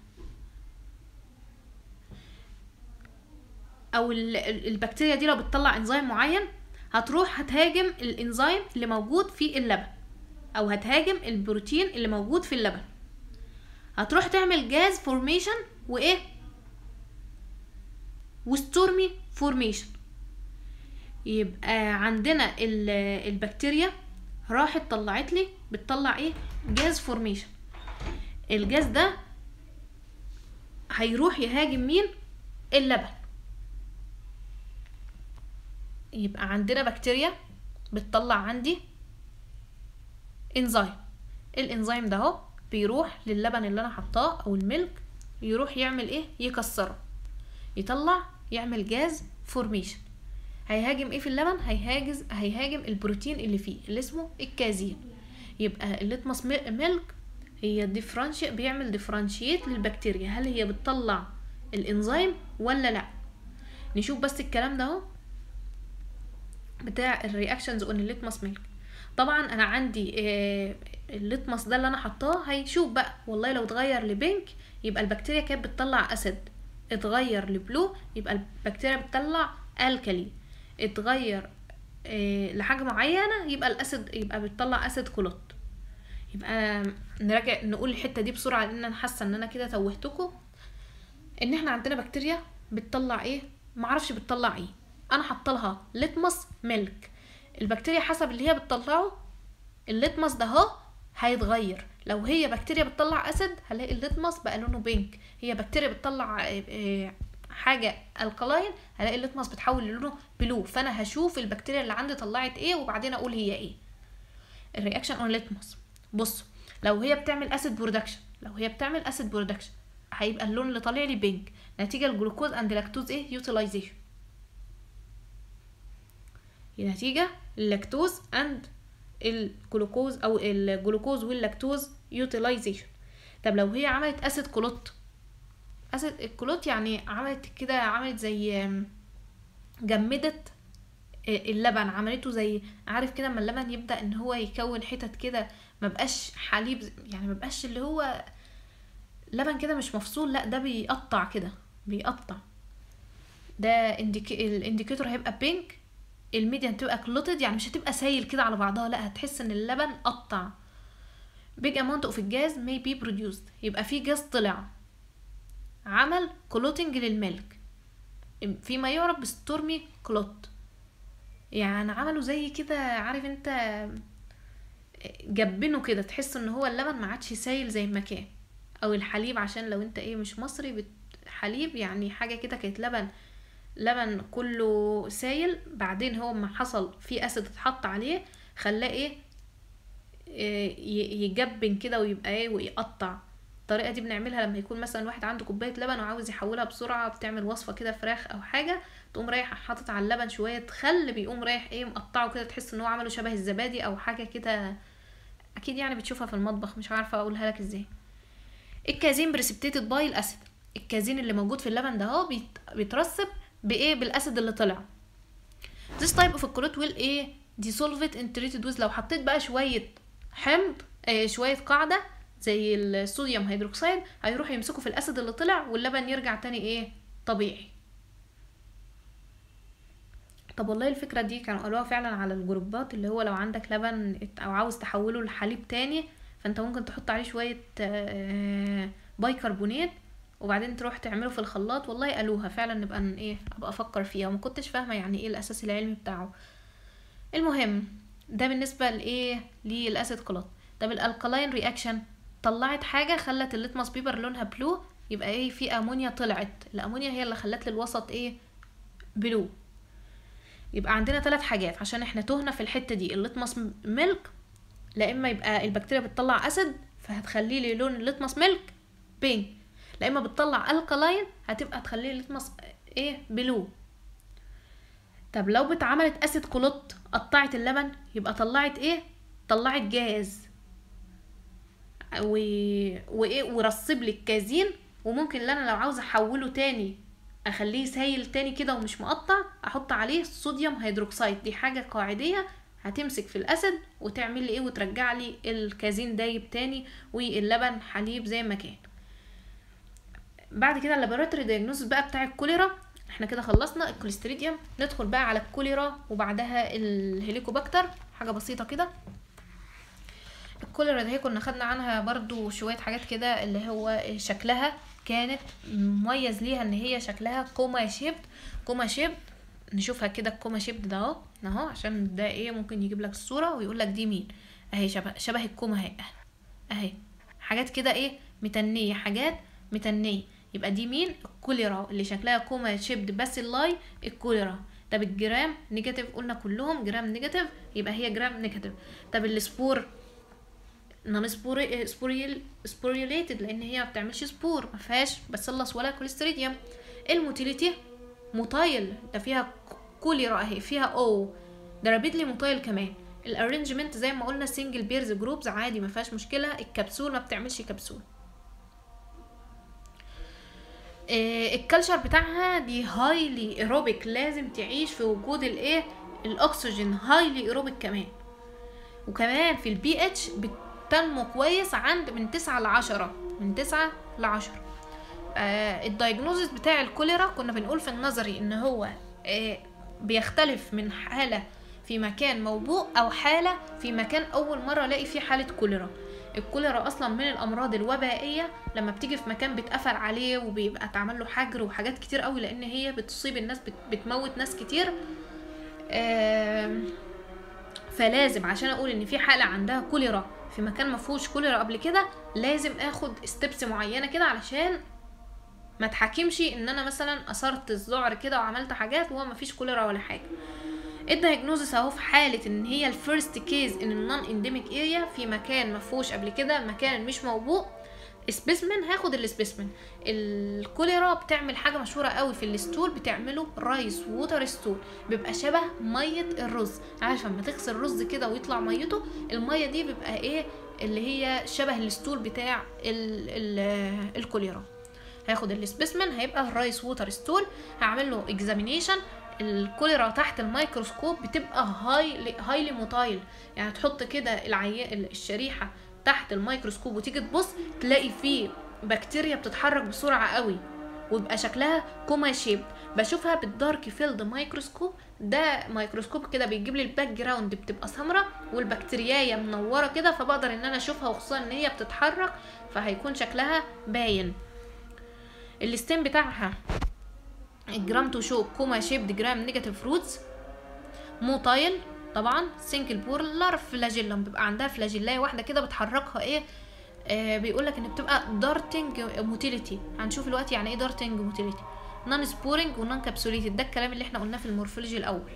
Speaker 1: او ال- ال- البكتيريا دي لو بتطلع انزيم معين هتروح هتهاجم الانزيم اللي موجود في اللبن او هتهاجم البروتين اللي موجود في اللبن هتروح تعمل جاز فورميشن وايه وستورمي فورميشن يبقى عندنا ال- البكتيريا راحت طلعت لي بتطلع ايه جاز فورميشن الجاز ده هيروح يهاجم مين اللبن يبقى عندنا بكتيريا بتطلع عندي انزيم الانزيم ده اهو بيروح للبن اللي انا حطاه او الميلك يروح يعمل ايه يكسره يطلع يعمل جاز فورميشن هيهاجم ايه في اللبن هيهاجز هيهاجم البروتين اللي فيه اللي اسمه الكازين يبقى الليتمس مي- ميلك هي ديفرنشي بيعمل ديفرنشيت للبكتيريا هل هي بتطلع الانزيم ولا لا نشوف بس الكلام ده اهو بتاع الرياكشنز اون الليتمس ميلك طبعا انا عندي آه، الليتمس ده اللي انا حطاه هيشوف بقى والله لو اتغير لبينك يبقى البكتيريا كانت بتطلع اسيد اتغير لبلو يبقى البكتيريا بتطلع الكالي اتغير آه، لحاجه معينه يبقى الاسيد يبقى بتطلع اسيد كلوت يبقى نراجع نقول الحته دي بسرعه لان انا حاسه ان انا كده توهتكم ان احنا عندنا بكتيريا بتطلع ايه معرفش بتطلع ايه انا حاطه لها لتمس ميلك البكتيريا حسب اللي هي بتطلعه اللتمس ده اهو هيتغير لو هي بكتيريا بتطلع اسيد هلاقي اللتمس بقى لونه بينك هي بكتيريا بتطلع آه، آه، حاجه الكلاين هلاقي اللتمس بتحول للونه بلو فانا هشوف البكتيريا اللي عندي طلعت ايه وبعدين اقول هي ايه الرياكشن اون ليتمس بصوا لو هي بتعمل اسيد برودكشن لو هي بتعمل اسيد برودكشن هيبقى اللون اللي طالع لي بينك نتيجه الجلوكوز اند لاكتوز ايه يوتيلايزيشن نتيجه اللاكتوز اند الجلوكوز او الجلوكوز واللاكتوز يوتيلايزيشن طب لو هي عملت اسيد كلوت اسيد الكلوت يعني عملت كده عملت زي جمدت اللبن عملته زي عارف كده اما اللبن يبدا ان هو يكون حتت كده ما بقاش حليب يعني ما بقاش اللي هو لبن كده مش مفصول لا ده بيقطع كده بيقطع ده انديكي... الانديكيتور هيبقى بينك الميديان تبقى كلوتد يعني مش هتبقى سايل كده على بعضها لا هتحس ان اللبن قطع big amount of الجاز may be produced يبقى في جاز طلع عمل كلوتنج للملك فيما يعرف بستورمي كلوت يعني عملوا زي كده عارف انت جبنه كده تحس ان هو اللبن ما عادش سايل زي ما كان او الحليب عشان لو انت ايه مش مصري بت... حليب يعني حاجه كده كانت لبن لبن كله سايل بعدين هو ما حصل في اسيد اتحط عليه خلاه ايه يجبن كده ويبقى ايه ويقطع الطريقه دي بنعملها لما يكون مثلا واحد عنده كوبايه لبن وعاوز يحولها بسرعه بتعمل وصفه كده فراخ او حاجه تقوم رايح حاطط على اللبن شويه خل بيقوم رايح ايه مقطعه كده تحس ان هو عمله شبه الزبادي او حاجه كده اكيد يعني بتشوفها في المطبخ مش عارفه اقولها لك ازاي الكازين بريسبتيتد باي الاسيد الكازين اللي موجود في اللبن ده اهو بيترسب بايه بالاسيد اللي طلع this type of الكلوت will ايه dissolved in treated with لو حطيت بقى شويه حمض آه شويه قاعده زي الصوديوم هيدروكسيد هيروحوا يمسكوا في الاسيد اللي طلع واللبن يرجع تاني ايه طبيعي طب والله الفكره دي كانوا قالوها فعلا على الجروبات اللي هو لو عندك لبن او عاوز تحوله لحليب تاني فانت ممكن تحط عليه شويه بايكربونات وبعدين تروح تعمله في الخلاط والله قالوها فعلا نبقى ايه ابقى افكر فيها وما كنتش فاهمه يعني ايه الاساس العلمي بتاعه المهم ده بالنسبه لايه للاسيد كلوت طب الالكالاين رياكشن طلعت حاجه خلت الليتماس بيبر لونها بلو يبقى ايه في امونيا طلعت الامونيا هي اللي خلت للوسط ايه بلو يبقى عندنا ثلاث حاجات عشان احنا تهنا في الحته دي الليتماس ميلك لا اما يبقى البكتيريا بتطلع اسيد فهتخلي لي لون الليتماس ميلك بينك لا اما بتطلع الكالاين هتبقى تخلي الليتماس ايه بلو طب لو بتعملت اسيد كلوت قطعت اللبن يبقى طلعت ايه طلعت جاز و... وايه ورصب لي الكازين وممكن اللي انا لو عاوزه احوله تاني اخليه سايل تاني كده ومش مقطع احط عليه صوديوم هيدروكسيد دي حاجه قاعديه هتمسك في الاسيد وتعمل لي ايه وترجع لي الكازين دايب تاني واللبن حليب زي ما كان بعد كده اللابوراتوري دايجنوستس بقى بتاع الكوليرا احنا كده خلصنا الكوليستريديوم ندخل بقى على الكوليرا وبعدها الهيليكوباكتر حاجه بسيطه كده الكوليرا دي كنا خدنا عنها برضو شويه حاجات كده اللي هو شكلها كانت مميز ليها ان هي شكلها كوما شيبد كوما شيبد نشوفها كده الكوما شيبد ده اهو اهو عشان ده ايه ممكن يجيب لك الصوره ويقول لك دي مين اهي شبه شبه الكوما اهي اهي حاجات كده ايه متنيه حاجات متنيه يبقى دي مين الكوليرا اللي شكلها كوما شيبد بس اللاي الكوليرا طب الجرام نيجاتيف قلنا كلهم جرام نيجاتيف يبقى هي جرام نيجاتيف طب السبور نون سبوري سبوريل سبوريوليتد لان هي ما بتعملش سبور ما فيهاش باسيلس ولا كوليستريديوم الموتيليتي موتايل ده فيها كوليرا اهي فيها او ده رابيدلي موتايل كمان الارينجمنت زي ما قلنا سنجل بيرز جروبز عادي ما فيهاش مشكله الكبسول ما بتعملش كبسول إيه الكالتشر بتاعها دي هايلي ايروبيك لازم تعيش في وجود الايه الاكسجين هايلي ايروبيك كمان وكمان في البي اتش بتنمو كويس عند من تسعة لعشرة من تسعة لعشرة آه الدايجنوزس بتاع الكوليرا كنا بنقول في النظري ان هو آه بيختلف من حالة في مكان موبوء او حالة في مكان اول مرة الاقي فيه حالة كوليرا الكوليرا اصلا من الامراض الوبائيه لما بتيجي في مكان بيتقفل عليه وبيبقى اتعمل له حجر وحاجات كتير قوي لان هي بتصيب الناس بتموت ناس كتير فلازم عشان اقول ان في حاله عندها كوليرا في مكان ما فيهوش كوليرا قبل كده لازم اخد ستيبس معينه كده علشان ما تحكمش ان انا مثلا اثرت الذعر كده وعملت حاجات وهو ما فيش كوليرا ولا حاجه الدايجنوزس اهو في حاله ان هي الفيرست كيز ان النون انديميك اريا في مكان ما فيهوش قبل كده مكان مش موبوء سبيسمن هاخد السبيسمن الكوليرا بتعمل حاجه مشهوره قوي في الستول بتعمله رايس ووتر ستول بيبقى شبه ميه الرز عارف لما تغسل الرز كده ويطلع ميته الميه دي بيبقى ايه اللي هي شبه الستول بتاع ال ال الكوليرا هاخد السبيسمن هيبقى الرايس ووتر ستول هعمل له اكزامينيشن الكوليرا تحت الميكروسكوب بتبقى هاي هايلي موتايل يعني تحط كده العي... الشريحه تحت الميكروسكوب وتيجي تبص تلاقي فيه بكتيريا بتتحرك بسرعه قوي ويبقى شكلها كوما شيب بشوفها بالدارك فيلد مايكروسكوب ده ميكروسكوب كده بيجيب لي الباك جراوند بتبقى سمراء والبكتيريايه منوره كده فبقدر ان انا اشوفها وخصوصا ان هي بتتحرك فهيكون شكلها باين الستيم بتاعها الجرام تو شو كوما شيبد جرام نيجاتيف فروتس موتايل طبعا سنجل بولر فلاجيلم بيبقى عندها فلاجيلايه واحده كده بتحركها ايه آه بيقول لك ان بتبقى دارتنج موتيليتي هنشوف دلوقتي يعني ايه دارتنج موتيليتي نون سبورنج ونون كابسوليتد ده الكلام اللي احنا قلناه في المورفولوجي الاول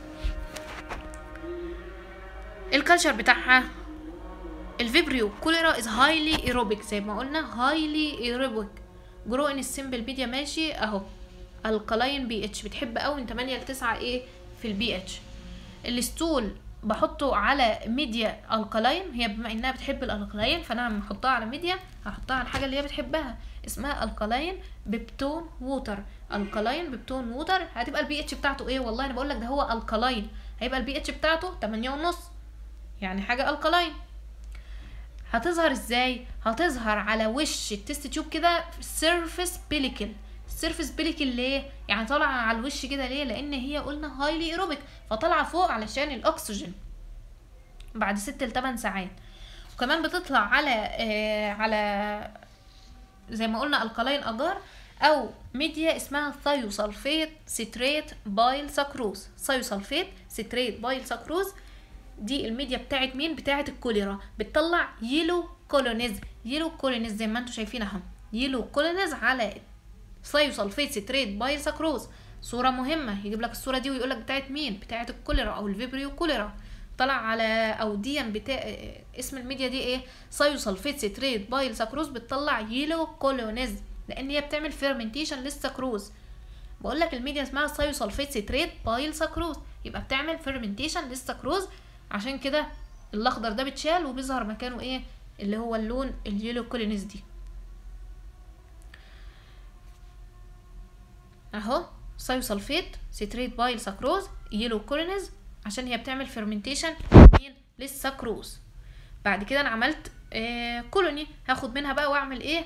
Speaker 1: الكالتشر بتاعها الفيبريو كوليرا از هايلي ايروبيك زي ما قلنا هايلي ايروبيك جرو ان السمبل ميديا ماشي اهو الكلاين بي اتش بتحب قوي من 8 ل 9 ايه في البي اتش الستول بحطه على ميديا الكلاين هي بما انها بتحب الالكلاين فانا لما احطها على ميديا هحطها على الحاجه اللي هي بتحبها اسمها الكلاين بيبتون ووتر الكلاين بيبتون ووتر هتبقى البي اتش بتاعته ايه والله انا بقول لك ده هو الكلاين هيبقى البي اتش بتاعته 8 ونص يعني حاجه الكلاين هتظهر ازاي هتظهر على وش التست تيوب كده سيرفيس بيليكل السيرفيس بيليكل ليه يعني طالعه على الوش كده ليه لان هي قلنا هايلي ايروبيك فطالعه فوق علشان الاكسجين بعد ست لتمن ساعات وكمان بتطلع على آه على زي ما قلنا الكلاين اجار او ميديا اسمها ثايوسلفيت ستريت بايل سكروز ثايوسلفيت ستريت بايل سكروز دي الميديا بتاعت مين بتاعت الكوليرا بتطلع يلو كولونيز يلو كولونيز زي ما انتم شايفين اهو يلو كولونيز على ثايوسلفيت ستريت بايل سكروز صوره مهمه يجيب لك الصوره دي ويقول لك بتاعت مين بتاعت الكوليرا او الفيبريو كوليرا طلع على او ديا بتاع اسم الميديا دي ايه ثايوسلفيت ستريت بايل سكروز بتطلع يلو كولونيز لان هي بتعمل فيرمنتيشن للسكروز بقول لك الميديا اسمها ثايوسلفيت ستريت بايل سكروز يبقى بتعمل فيرمنتيشن للسكروز عشان كده الاخضر ده بيتشال وبيظهر مكانه ايه اللي هو اللون اليلو كولونيز دي اهو ثايوسلفيت ستريت بايل سكروز يلو كولونيز عشان هي بتعمل فيرمنتيشن مين للسكروز بعد كده انا عملت آه كولوني هاخد منها بقى واعمل ايه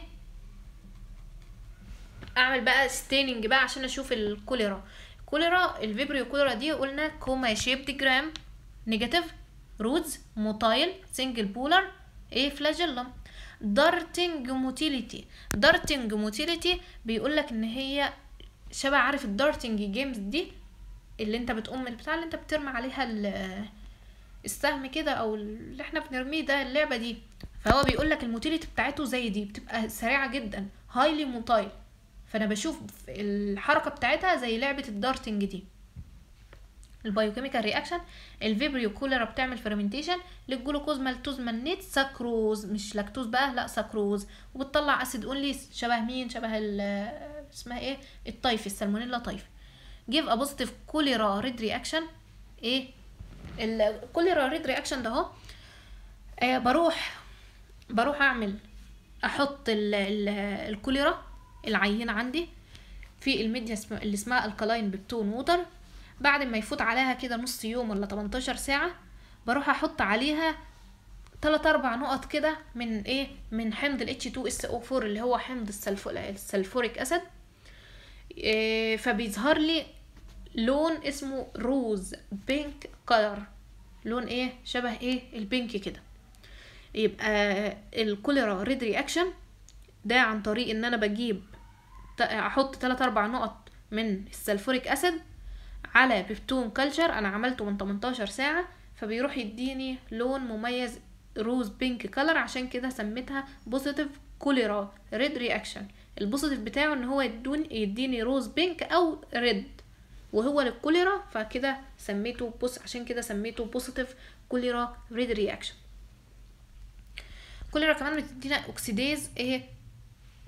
Speaker 1: اعمل بقى ستيننج بقى عشان اشوف الكوليرا الكوليرا الفيبريو كوليرا دي قلنا كوما شيبد جرام نيجاتيف رودز موتايل سنجل بولر ايه فلاجيلم دارتنج موتيليتي دارتنج موتيليتي بيقول لك ان هي شبه عارف الدارتنج جيمز دي اللي انت بتقوم البتاع اللي انت بترمي عليها السهم كده او اللي احنا بنرميه ده اللعبه دي فهو بيقول لك الموتيليتي بتاعته زي دي بتبقى سريعه جدا هايلي موتايل فانا بشوف الحركه بتاعتها زي لعبه الدارتنج دي البايوكيميكال رياكشن الفيبريو كوليرا بتعمل فيرمنتيشن للجلوكوز مالتوز مانيت سكروز مش لاكتوز بقى لا سكروز وبتطلع اسيد اونلي شبه مين شبه اسمها ايه الطيف السالمونيلا طيف جيف ا بوزيتيف كوليرا ريد رياكشن ايه الكوليرا ريد رياكشن ده اهو آه بروح بروح اعمل احط ال ال الكوليرا العينه عندي في الميديا اللي اسمها الكلاين بتون ووتر بعد ما يفوت عليها كده نص يوم ولا 18 ساعة بروح احط عليها تلات اربع نقط كده من ايه من حمض ال H2SO4 اللي هو حمض السلفو... السلفوريك اسيد إيه فبيظهر لي لون اسمه روز بينك كلر لون ايه شبه ايه البينك كده يبقى الكوليرا ريد رياكشن ده عن طريق ان انا بجيب احط تلات اربع نقط من السلفوريك اسيد على بيبتون كلتشر انا عملته من 18 ساعة فبيروح يديني لون مميز روز بينك كلر عشان كده سميتها بوزيتيف كوليرا ريد رياكشن البوزيتيف بتاعه ان هو يدون يديني روز بينك او ريد وهو للكوليرا فكده سميته بص عشان كده سميته بوزيتيف كوليرا ريد رياكشن كوليرا كمان بتدينا اوكسيديز ايه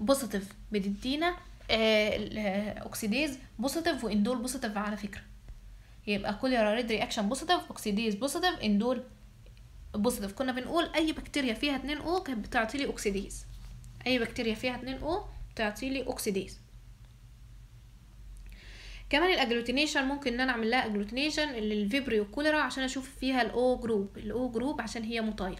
Speaker 1: بوزيتيف بتدينا اوكسيديز بوزيتيف واندول بوزيتيف على فكره يبقى كوليرا ريد رياكشن بوزيتيف اوكسيديز بوزيتيف اندول بوزيتيف كنا بنقول اي بكتيريا فيها 2 او كانت بتعطي لي اوكسيديز اي بكتيريا فيها 2 او بتعطي لي اوكسيديز كمان الاجلوتينيشن ممكن ان انا اعمل لها اجلوتينيشن للفيبريو كوليرا عشان اشوف فيها الاو جروب الاو جروب عشان هي موتايل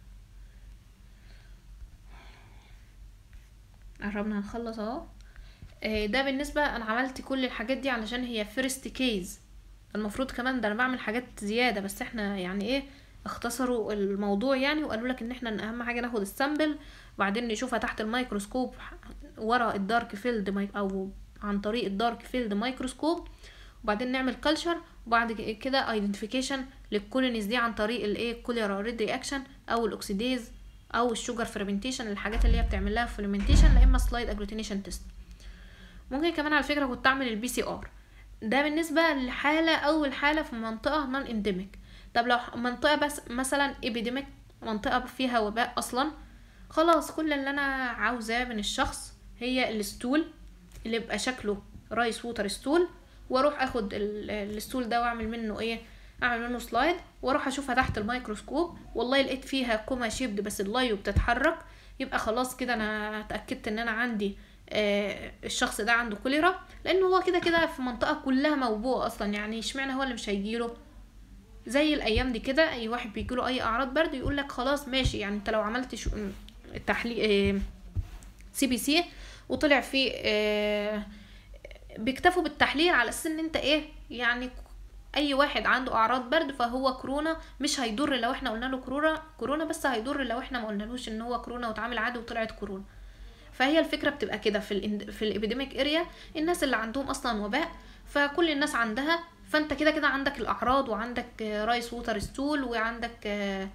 Speaker 1: قربنا هنخلص اهو آه، ده بالنسبة انا عملت كل الحاجات دي علشان هي فيرست كيز المفروض كمان ده انا بعمل حاجات زيادة بس احنا يعني ايه اختصروا الموضوع يعني وقالوا لك ان احنا اهم حاجة ناخد السامبل وبعدين نشوفها تحت الميكروسكوب ورا الدارك فيلد ماي او عن طريق الدارك فيلد مايكروسكوب وبعدين نعمل كلشر وبعد كده ايدنتيفيكيشن للكولونيز دي عن طريق الايه كوليرا ريد رياكشن او الاكسيديز او الشوجر فرمنتيشن الحاجات اللي هي بتعمل لها فرمنتيشن لا اما سلايد اجلوتينيشن تيست ممكن كمان على فكره كنت اعمل البي سي ار ده بالنسبه لحاله اول حاله في منطقه نون انديميك طب لو منطقه بس مثلا ابيديميك منطقه فيها وباء اصلا خلاص كل اللي انا عاوزاه من الشخص هي الستول اللي يبقى شكله رايس ووتر ستول واروح اخد ال- الستول ده واعمل منه ايه اعمل منه سلايد واروح اشوفها تحت الميكروسكوب والله لقيت فيها كوما شيبد بس اللايو بتتحرك يبقى خلاص كده انا اتاكدت ان انا عندي آه الشخص ده عنده كوليرا لانه هو كده كده في منطقه كلها موبوءه اصلا يعني اشمعنى هو اللي مش هيجيله زي الايام دي كده اي واحد بيجيله اي اعراض برد يقول لك خلاص ماشي يعني انت لو عملت شو التحليل سي بي سي وطلع فيه آه، بيكتفوا بالتحليل على اساس ان انت ايه يعني اي واحد عنده اعراض برد فهو كورونا مش هيضر لو احنا قلنا له كورونا كورونا بس هيضر لو احنا ما قلنالوش ان هو كورونا واتعامل عادي وطلعت كورونا فهي الفكره بتبقى كده في ال في الابيديميك اريا الناس اللي عندهم اصلا وباء فكل الناس عندها فانت كده كده عندك الاعراض وعندك آه، رايس ووتر ستول وعندك آه،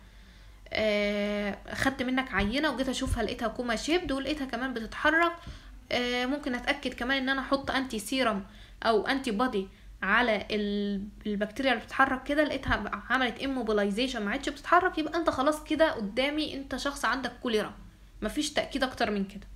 Speaker 1: آه، خدت منك عينه وجيت اشوفها لقيتها كوما شيبد ولقيتها كمان بتتحرك آه، ممكن اتاكد كمان ان انا احط انتي سيرم او انتي بودي على ال- البكتيريا اللي بتتحرك كده لقيتها بقى عملت اموبلايزيشن ما عادش بتتحرك يبقى انت خلاص كده قدامي انت شخص عندك كوليرا مفيش تاكيد اكتر من كده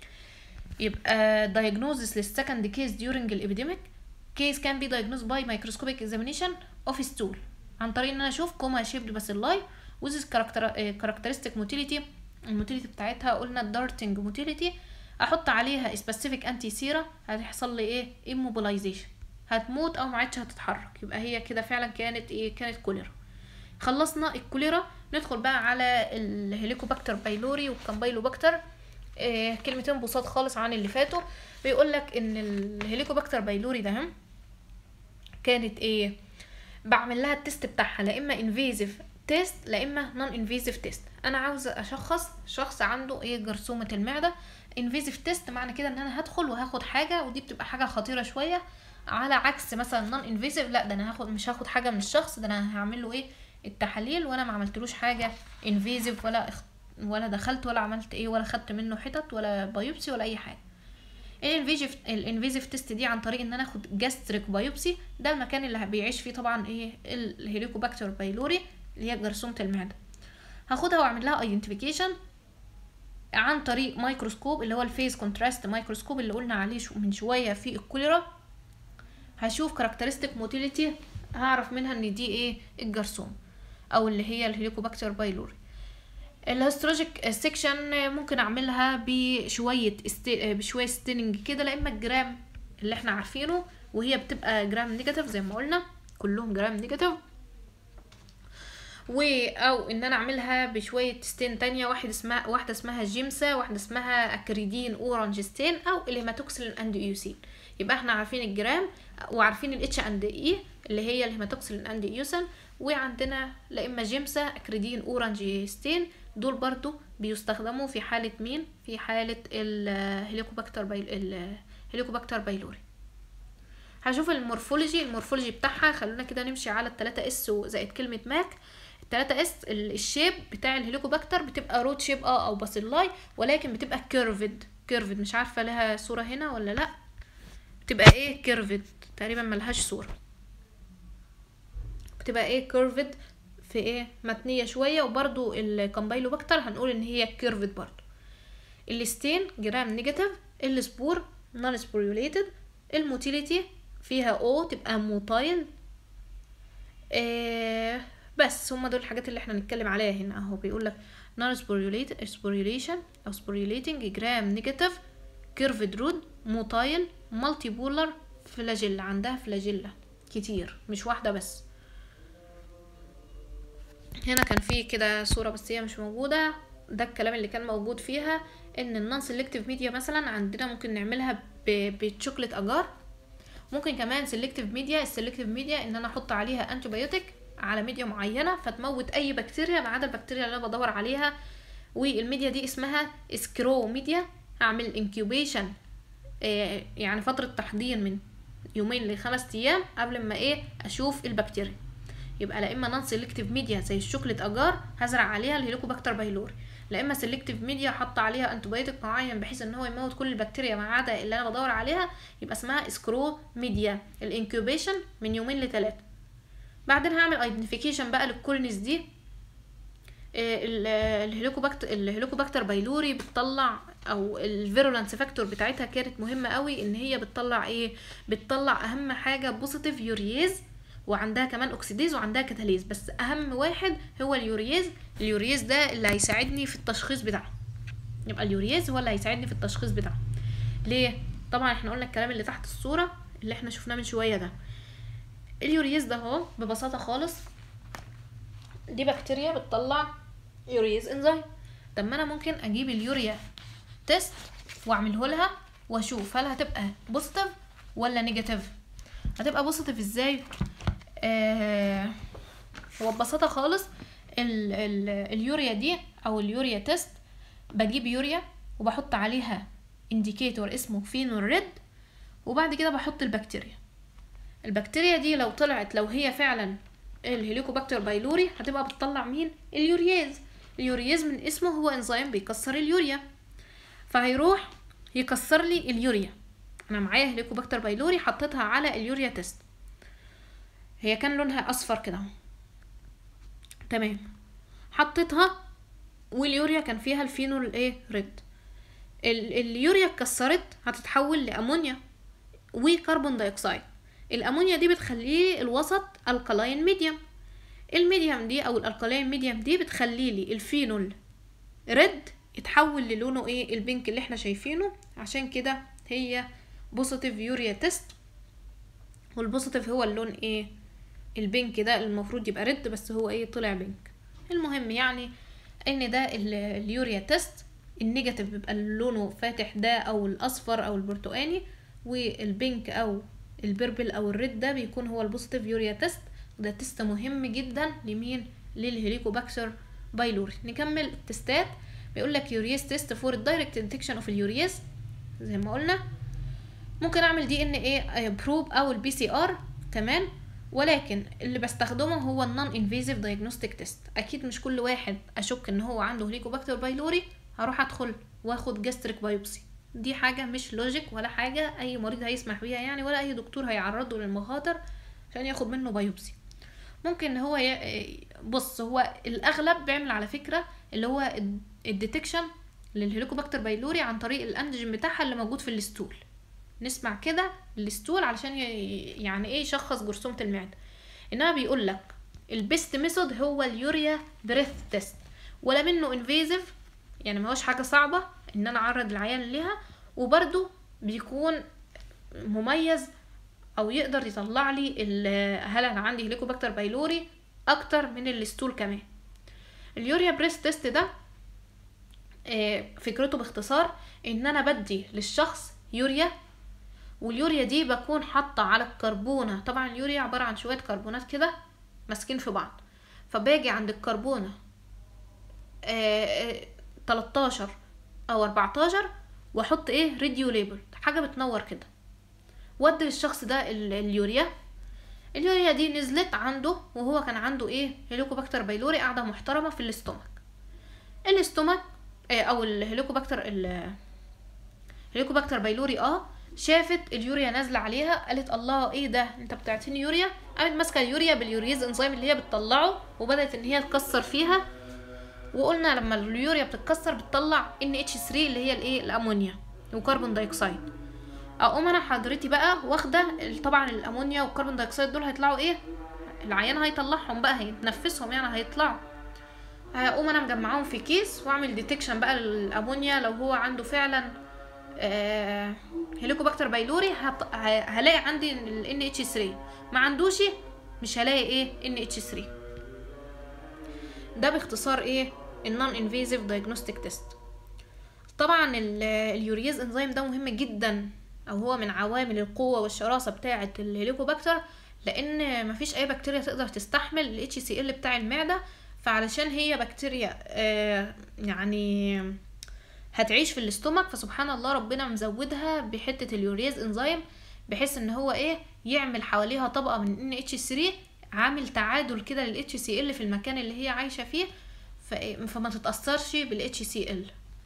Speaker 1: يبقى diagnosis للسكند كيس during الابيديميك case can be diagnosed by microscopic examination of stool عن طريق ان انا اشوف كوما شيبد باسيلاي with this character- آه، characteristic motility الموتيليتي بتاعتها قلنا الدارتنج موتيليتي احط عليها سبيسيفيك انتي سيرا هتحصل لي ايه immobilization هتموت او ما عادش هتتحرك يبقى هي كده فعلا كانت ايه كانت كوليرا خلصنا الكوليرا ندخل بقى على الهيليكوباكتر بايلوري والكامبايلوباكتر إيه كلمتين بساط خالص عن اللي فاتوا بيقول لك ان الهيليكوباكتر بايلوري ده هم كانت ايه بعمل لها التست بتاعها لا اما انفيزيف تيست لا اما نون انفيزيف تيست انا عاوزه اشخص شخص عنده ايه جرثومه المعده انفيزيف تيست معنى كده ان انا هدخل وهاخد حاجه ودي بتبقى حاجه خطيره شويه على عكس مثلا نون انفيزيف لا ده انا هاخد مش هاخد حاجه من الشخص ده انا هعمل له ايه التحاليل وانا ما عملتلوش حاجه انفيزيف ولا اخ... ولا دخلت ولا عملت ايه ولا خدت منه حتت ولا بايوبسي ولا اي حاجه الانفيزيف الانفيزيف تيست دي عن طريق ان انا اخد جاستريك بايوبسي ده المكان اللي بيعيش فيه طبعا ايه الهيليكوباكتر بايلوري اللي هي جرثومه المعده هاخدها واعمل لها ايدنتيفيكيشن عن طريق مايكروسكوب اللي هو الفيز كونتراست مايكروسكوب اللي قلنا عليه شو- من شويه في الكوليرا هشوف كاركترستيك موتيليتي هعرف منها ان دي ايه الجرثوم او اللي هي الهيليكوباكتر بايلوري الهستروجيك سيكشن ممكن اعملها بشويه استي... بشويه ستيننج كده لا اما الجرام اللي احنا عارفينه وهي بتبقى جرام نيجاتيف زي ما قلنا كلهم جرام نيجاتيف و او ان انا اعملها بشويه ستين تانية واحد اسمها واحده اسمها جيمسا واحده اسمها اكريدين اورانج ستين او الهيماتوكسلين اند ايوسين يبقى احنا عارفين الجرام وعارفين الاتش اند اي اللي هي الهيماتوكسلين اند ايوسين وعندنا لا اما جيمسا اكريدين اورانج ستين دول برضو بيستخدموا في حالة مين؟ في حالة الهيليكوباكتر بايل الهيليكوباكتر بايلوري هشوف المورفولوجي المورفولوجي بتاعها خلونا كده نمشي على التلاتة اس زائد كلمة ماك التلاتة اس ال- الشيب بتاع الهيليكوباكتر بتبقى روت شيب اه او باسيلاي ولكن بتبقى كيرفد كيرفد مش عارفة لها صورة هنا ولا لا بتبقى ايه كيرفد تقريبا ملهاش صورة بتبقى ايه كيرفد في ايه متنية شوية وبرضو الكامبايلوباكتر هنقول ان هي كيرفد برضو الستين جرام نيجاتيف السبور نون سبوريوليتد الموتيليتي فيها او تبقى موتايل آه بس هما دول الحاجات اللي احنا هنتكلم عليها هنا اهو بيقول لك non sporulation او sporulating جرام نيجاتيف كيرفد رود موتايل مالتي بولر فلاجيلا عندها فلاجيلا كتير مش واحده بس هنا كان في كده صوره بس هي مش موجوده ده الكلام اللي كان موجود فيها ان النون سيلكتيف ميديا مثلا عندنا ممكن نعملها بشوكليت اجار ممكن كمان سيلكتيف ميديا السيلكتيف ميديا ان انا احط عليها انتيبيوتيك على ميديا معينه فتموت اي بكتيريا ما عدا البكتيريا اللي انا بدور عليها والميديا دي اسمها سكرو ميديا هعمل انكيوبيشن يعني فتره تحضير من يومين لخمس ايام قبل ما ايه اشوف البكتيريا يبقى لا اما نون سيلكتيف ميديا زي الشوكليت اجار هزرع عليها الهيليكوباكتر بايلوري لا اما سيلكتيف ميديا حط عليها انتيبيوتيك معين بحيث ان هو يموت كل البكتيريا ما عدا اللي انا بدور عليها يبقى اسمها سكرو ميديا الانكيوبيشن من يومين لثلاثه بعدين هعمل ايدنتيفيكيشن بقى للكولونيز دي الهيليكوباكتر الهيليكوباكتر بايلوري بتطلع او الفيرولانس فاكتور بتاعتها كانت مهمه قوي ان هي بتطلع ايه بتطلع اهم حاجه بوزيتيف يوريز وعندها كمان اوكسيديز وعندها كاتاليز بس اهم واحد هو اليوريز اليوريز ده اللي هيساعدني في التشخيص بتاعه يبقى اليوريز هو اللي هيساعدني في التشخيص بتاعه ليه طبعا احنا قلنا الكلام اللي تحت الصوره اللي احنا شفناه من شويه ده اليوريز ده اهو ببساطه خالص دي بكتيريا بتطلع يوريز انزيم طب ما انا ممكن اجيب اليوريا تيست واعمله لها واشوف هل هتبقى بوزيتيف ولا نيجاتيف هتبقى بوزيتيف ازاي آه هو ببساطه خالص ال ال اليوريا دي او اليوريا تيست بجيب يوريا وبحط عليها انديكيتور اسمه فينول ريد وبعد كده بحط البكتيريا البكتيريا دي لو طلعت لو هي فعلا الهيليكوباكتر بايلوري هتبقى بتطلع مين اليورياز اليورياز من اسمه هو انزيم بيكسر اليوريا فهيروح يكسر لي اليوريا انا معايا هيليكوباكتر بايلوري حطيتها على اليوريا تيست هي كان لونها اصفر كده تمام حطيتها واليوريا كان فيها الفينول ايه ريد اليوريا اتكسرت هتتحول لامونيا وكربون دايوكسيد الامونيا دي بتخليه الوسط الكلاين ميديوم الميديوم دي او الالكلاين ميديوم دي بتخلي لي الفينول ريد يتحول للونه ايه البينك اللي احنا شايفينه عشان كده هي بوزيتيف يوريا تيست والبوزيتيف هو اللون ايه البينك ده المفروض يبقى ريد بس هو ايه طلع بينك المهم يعني ان ده اليوريا تيست النيجاتيف بيبقى لونه فاتح ده او الاصفر او البرتقاني والبينك او البربل او الريد ده بيكون هو البوزيتيف يوريا تيست وده تيست مهم جدا لمين للهيليكوباكتر بايلوري نكمل التستات بيقول لك يورياز تيست فور الدايركت ديتكشن اوف اليورياز زي ما قلنا ممكن اعمل دي ان ايه بروب او البي سي ار كمان ولكن اللي بستخدمه هو النون انفيزيف دايجنوستيك تيست اكيد مش كل واحد اشك ان هو عنده هيليكوباكتر بايلوري هروح ادخل واخد جاستريك بايوبسي دي حاجة مش لوجيك ولا حاجة أي مريض هيسمح بيها يعني ولا أي دكتور هيعرضه للمخاطر عشان ياخد منه بايوبسي ممكن هو ي... بص هو الأغلب بيعمل على فكرة اللي هو الديتكشن للهيليكوباكتر بايلوري عن طريق الأنتيجين بتاعها اللي موجود في الستول نسمع كده الستول علشان ي... يعني ايه يشخص جرثومة المعدة انما بيقول لك البيست ميثود هو اليوريا بريث تيست ولا منه انفيزيف يعني ما هوش حاجة صعبة ان انا اعرض العيان ليها وبرده بيكون مميز او يقدر يطلع لي هل انا عندي هيليكوباكتر بايلوري اكتر من الستول كمان اليوريا بريس تيست ده فكرته باختصار ان انا بدي للشخص يوريا واليوريا دي بكون حاطه على الكربونه طبعا اليوريا عباره عن شويه كربونات كده ماسكين في بعض فباجي عند الكربونه 13 او 14 واحط ايه راديو ليبل حاجه بتنور كده وادي للشخص ده اليوريا اليوريا دي نزلت عنده وهو كان عنده ايه هيليكوباكتر بايلوري قاعده محترمه في الاستومك الاستومك إيه او الهيليكوباكتر الهيليكوباكتر بايلوري اه شافت اليوريا نازله عليها قالت الله ايه ده انت بتعطيني يوريا قامت ماسكه اليوريا باليوريز انزيم اللي هي بتطلعه وبدات ان هي تكسر فيها وقلنا لما اليوريا بتتكسر بتطلع NH3 اللي هي الايه الامونيا وكربون دايوكسيد اقوم انا حضرتي بقى واخده ال- طبعا الامونيا والكربون دايوكسيد دول هيطلعوا ايه العيان هيطلعهم بقى هيتنفسهم يعني هيطلعوا هقوم انا مجمعاهم في كيس واعمل ديتكشن بقى للامونيا لو هو عنده فعلا آه هيليكوباكتر بايلوري هط... ه- هلاقي عندي ال NH3 ما عندوش مش هلاقي ايه NH3 ده باختصار ايه النون انفيزيف دايجنوستيك تيست طبعا ال- اليوريز انزيم ده مهم جدا او هو من عوامل القوه والشراسه بتاعه الهيليكوباكتر لان مفيش اي بكتيريا تقدر تستحمل ال HCl بتاع المعده فعلشان هي بكتيريا آه يعني هتعيش في الاستومك فسبحان الله ربنا مزودها بحته اليوريز انزيم بحيث ان هو ايه يعمل حواليها طبقه من NH3 عامل تعادل كده لل HCl في المكان اللي هي عايشه فيه ف- فما تتاثرش بال HCl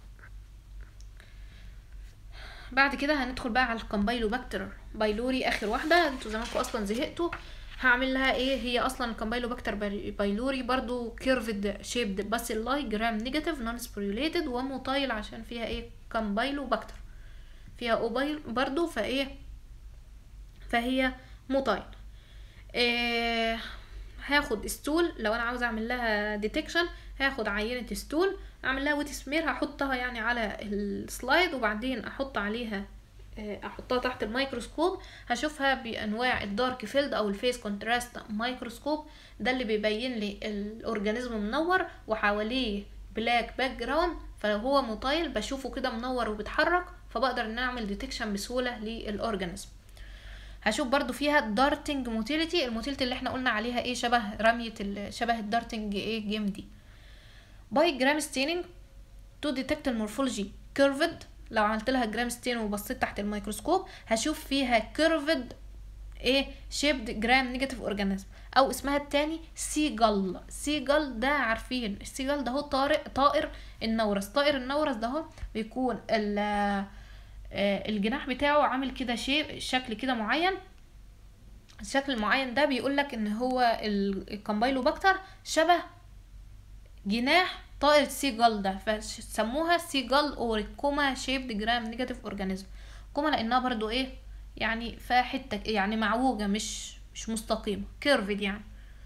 Speaker 1: بعد كده هندخل بقى على الكمبايلوباكتر بايلوري اخر واحده انتوا زمانكم اصلا زهقتوا هعمل لها ايه هي اصلا الكمبايلوباكتر باي- بايلوري برضو كيرفد شيبد باسيلاي جرام نيجاتيف نون سبوريوليتد وموتايل عشان فيها ايه كمبايلوباكتر فيها اوبايل برضو فايه فهي موتايل إيه هاخد ستول لو انا عاوزه اعمل لها ديتكشن هاخد عينه ستول اعمل لها ويت سمير هحطها يعني على السلايد وبعدين احط عليها آه، احطها تحت الميكروسكوب هشوفها بانواع الدارك فيلد او الفيس كونتراست مايكروسكوب ده اللي بيبين لي الاورجانيزم منور وحواليه بلاك باك جراوند فلو هو موتايل بشوفه كده منور وبيتحرك فبقدر ان أنا اعمل ديتكشن بسهوله للاورجانيزم هشوف برضو فيها دارتنج موتيليتي الموتيليتي اللي احنا قلنا عليها ايه شبه رمية ال- شبه الدارتنج ايه جيم دي باي جرام ستيننج تو ديتكت المورفولوجي كيرفد لو عملت لها جرام ستين وبصيت تحت الميكروسكوب هشوف فيها كيرفد ايه شيبد جرام نيجاتيف اورجانيزم او اسمها التاني سيجل سيجل ده عارفين السيجل ده هو طارق طائر النورس طائر النورس ده هو بيكون ال آه، الجناح بتاعه عامل كده شيء شكل كده معين الشكل المعين ده بيقول لك ان هو ال- الكمبايلوباكتر شبه جناح طائر سيجل ده فسموها سيجل اور كوما شيبد جرام نيجاتيف اورجانيزم كوما لانها برضو ايه يعني فيها حته يعني معوجه مش مش مستقيمه كيرفد يعني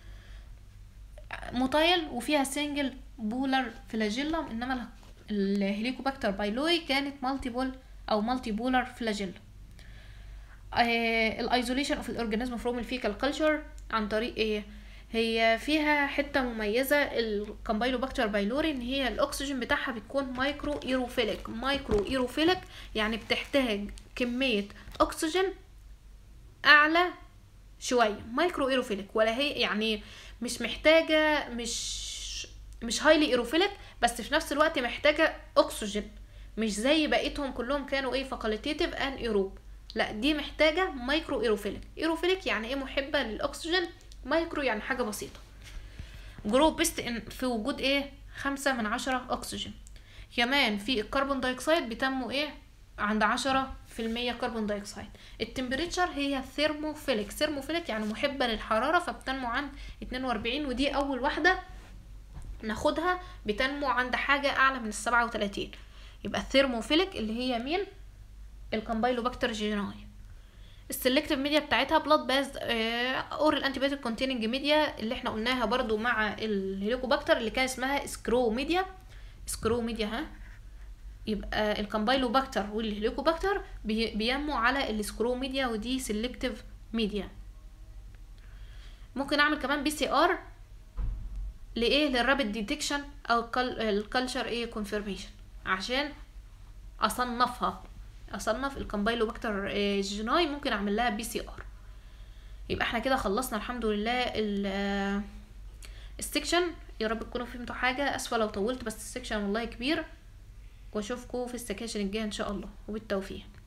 Speaker 1: موتايل وفيها سنجل بولر فلاجيلم انما ال- الهيليكوباكتر بايلوي كانت مالتيبل او مالتي بولر فلاجيلم الايزوليشن اوف الاورجانيزم فروم الفيكال كلتشر عن طريق ايه هي فيها حته مميزه الكمبايلوباكتر بايلوري ان هي الاكسجين بتاعها بتكون مايكرو ايروفيليك مايكرو ايروفيليك يعني بتحتاج كميه اكسجين اعلى شويه مايكرو ايروفيليك ولا هي يعني مش محتاجه مش مش هايلي ايروفيليك بس في نفس الوقت محتاجه اكسجين مش زي بقيتهم كلهم كانوا ايه فاكولتيتيف ان ايروب لا دي محتاجه مايكرو ايروفيليك ايروفيليك يعني ايه محبه للاكسجين مايكرو يعني حاجه بسيطه جرو بيست إن في وجود ايه خمسة من عشرة اكسجين كمان في الكربون دايوكسيد بيتموا ايه عند عشرة في المية كربون دايوكسيد التمبريتشر هي ثيرموفيليك ثيرموفيليك يعني محبة للحرارة فبتنمو عند 42 ودي أول واحدة ناخدها بتنمو عند حاجة أعلى من السبعة وتلاتين يبقى الثيرموفيليك اللي هي مين الكمبايلوباكتر جيناي السلكتيف ميديا بتاعتها بلاد باز اور الانتيبيوتيك كونتيننج ميديا اللي احنا قلناها برضو مع الهيليكوباكتر اللي كان اسمها سكرو ميديا سكرو ميديا ها يبقى الكمبايلوباكتر والهيليكوباكتر بي- بينمو على السكرو ميديا ودي سلكتيف ميديا ممكن اعمل كمان بي سي ار لايه للرابid ديتكشن او الكالتشر ايه كونفيرميشن عشان اصنفها اصنف الكمبايلوباكتر آه، جيناي ممكن اعمل لها بي سي ار يبقى احنا كده خلصنا الحمد لله ال- آه، السكشن يا رب تكونوا فهمتوا حاجه اسفه لو طولت بس السكشن والله كبير واشوفكم في السكاشن الجايه ان شاء الله وبالتوفيق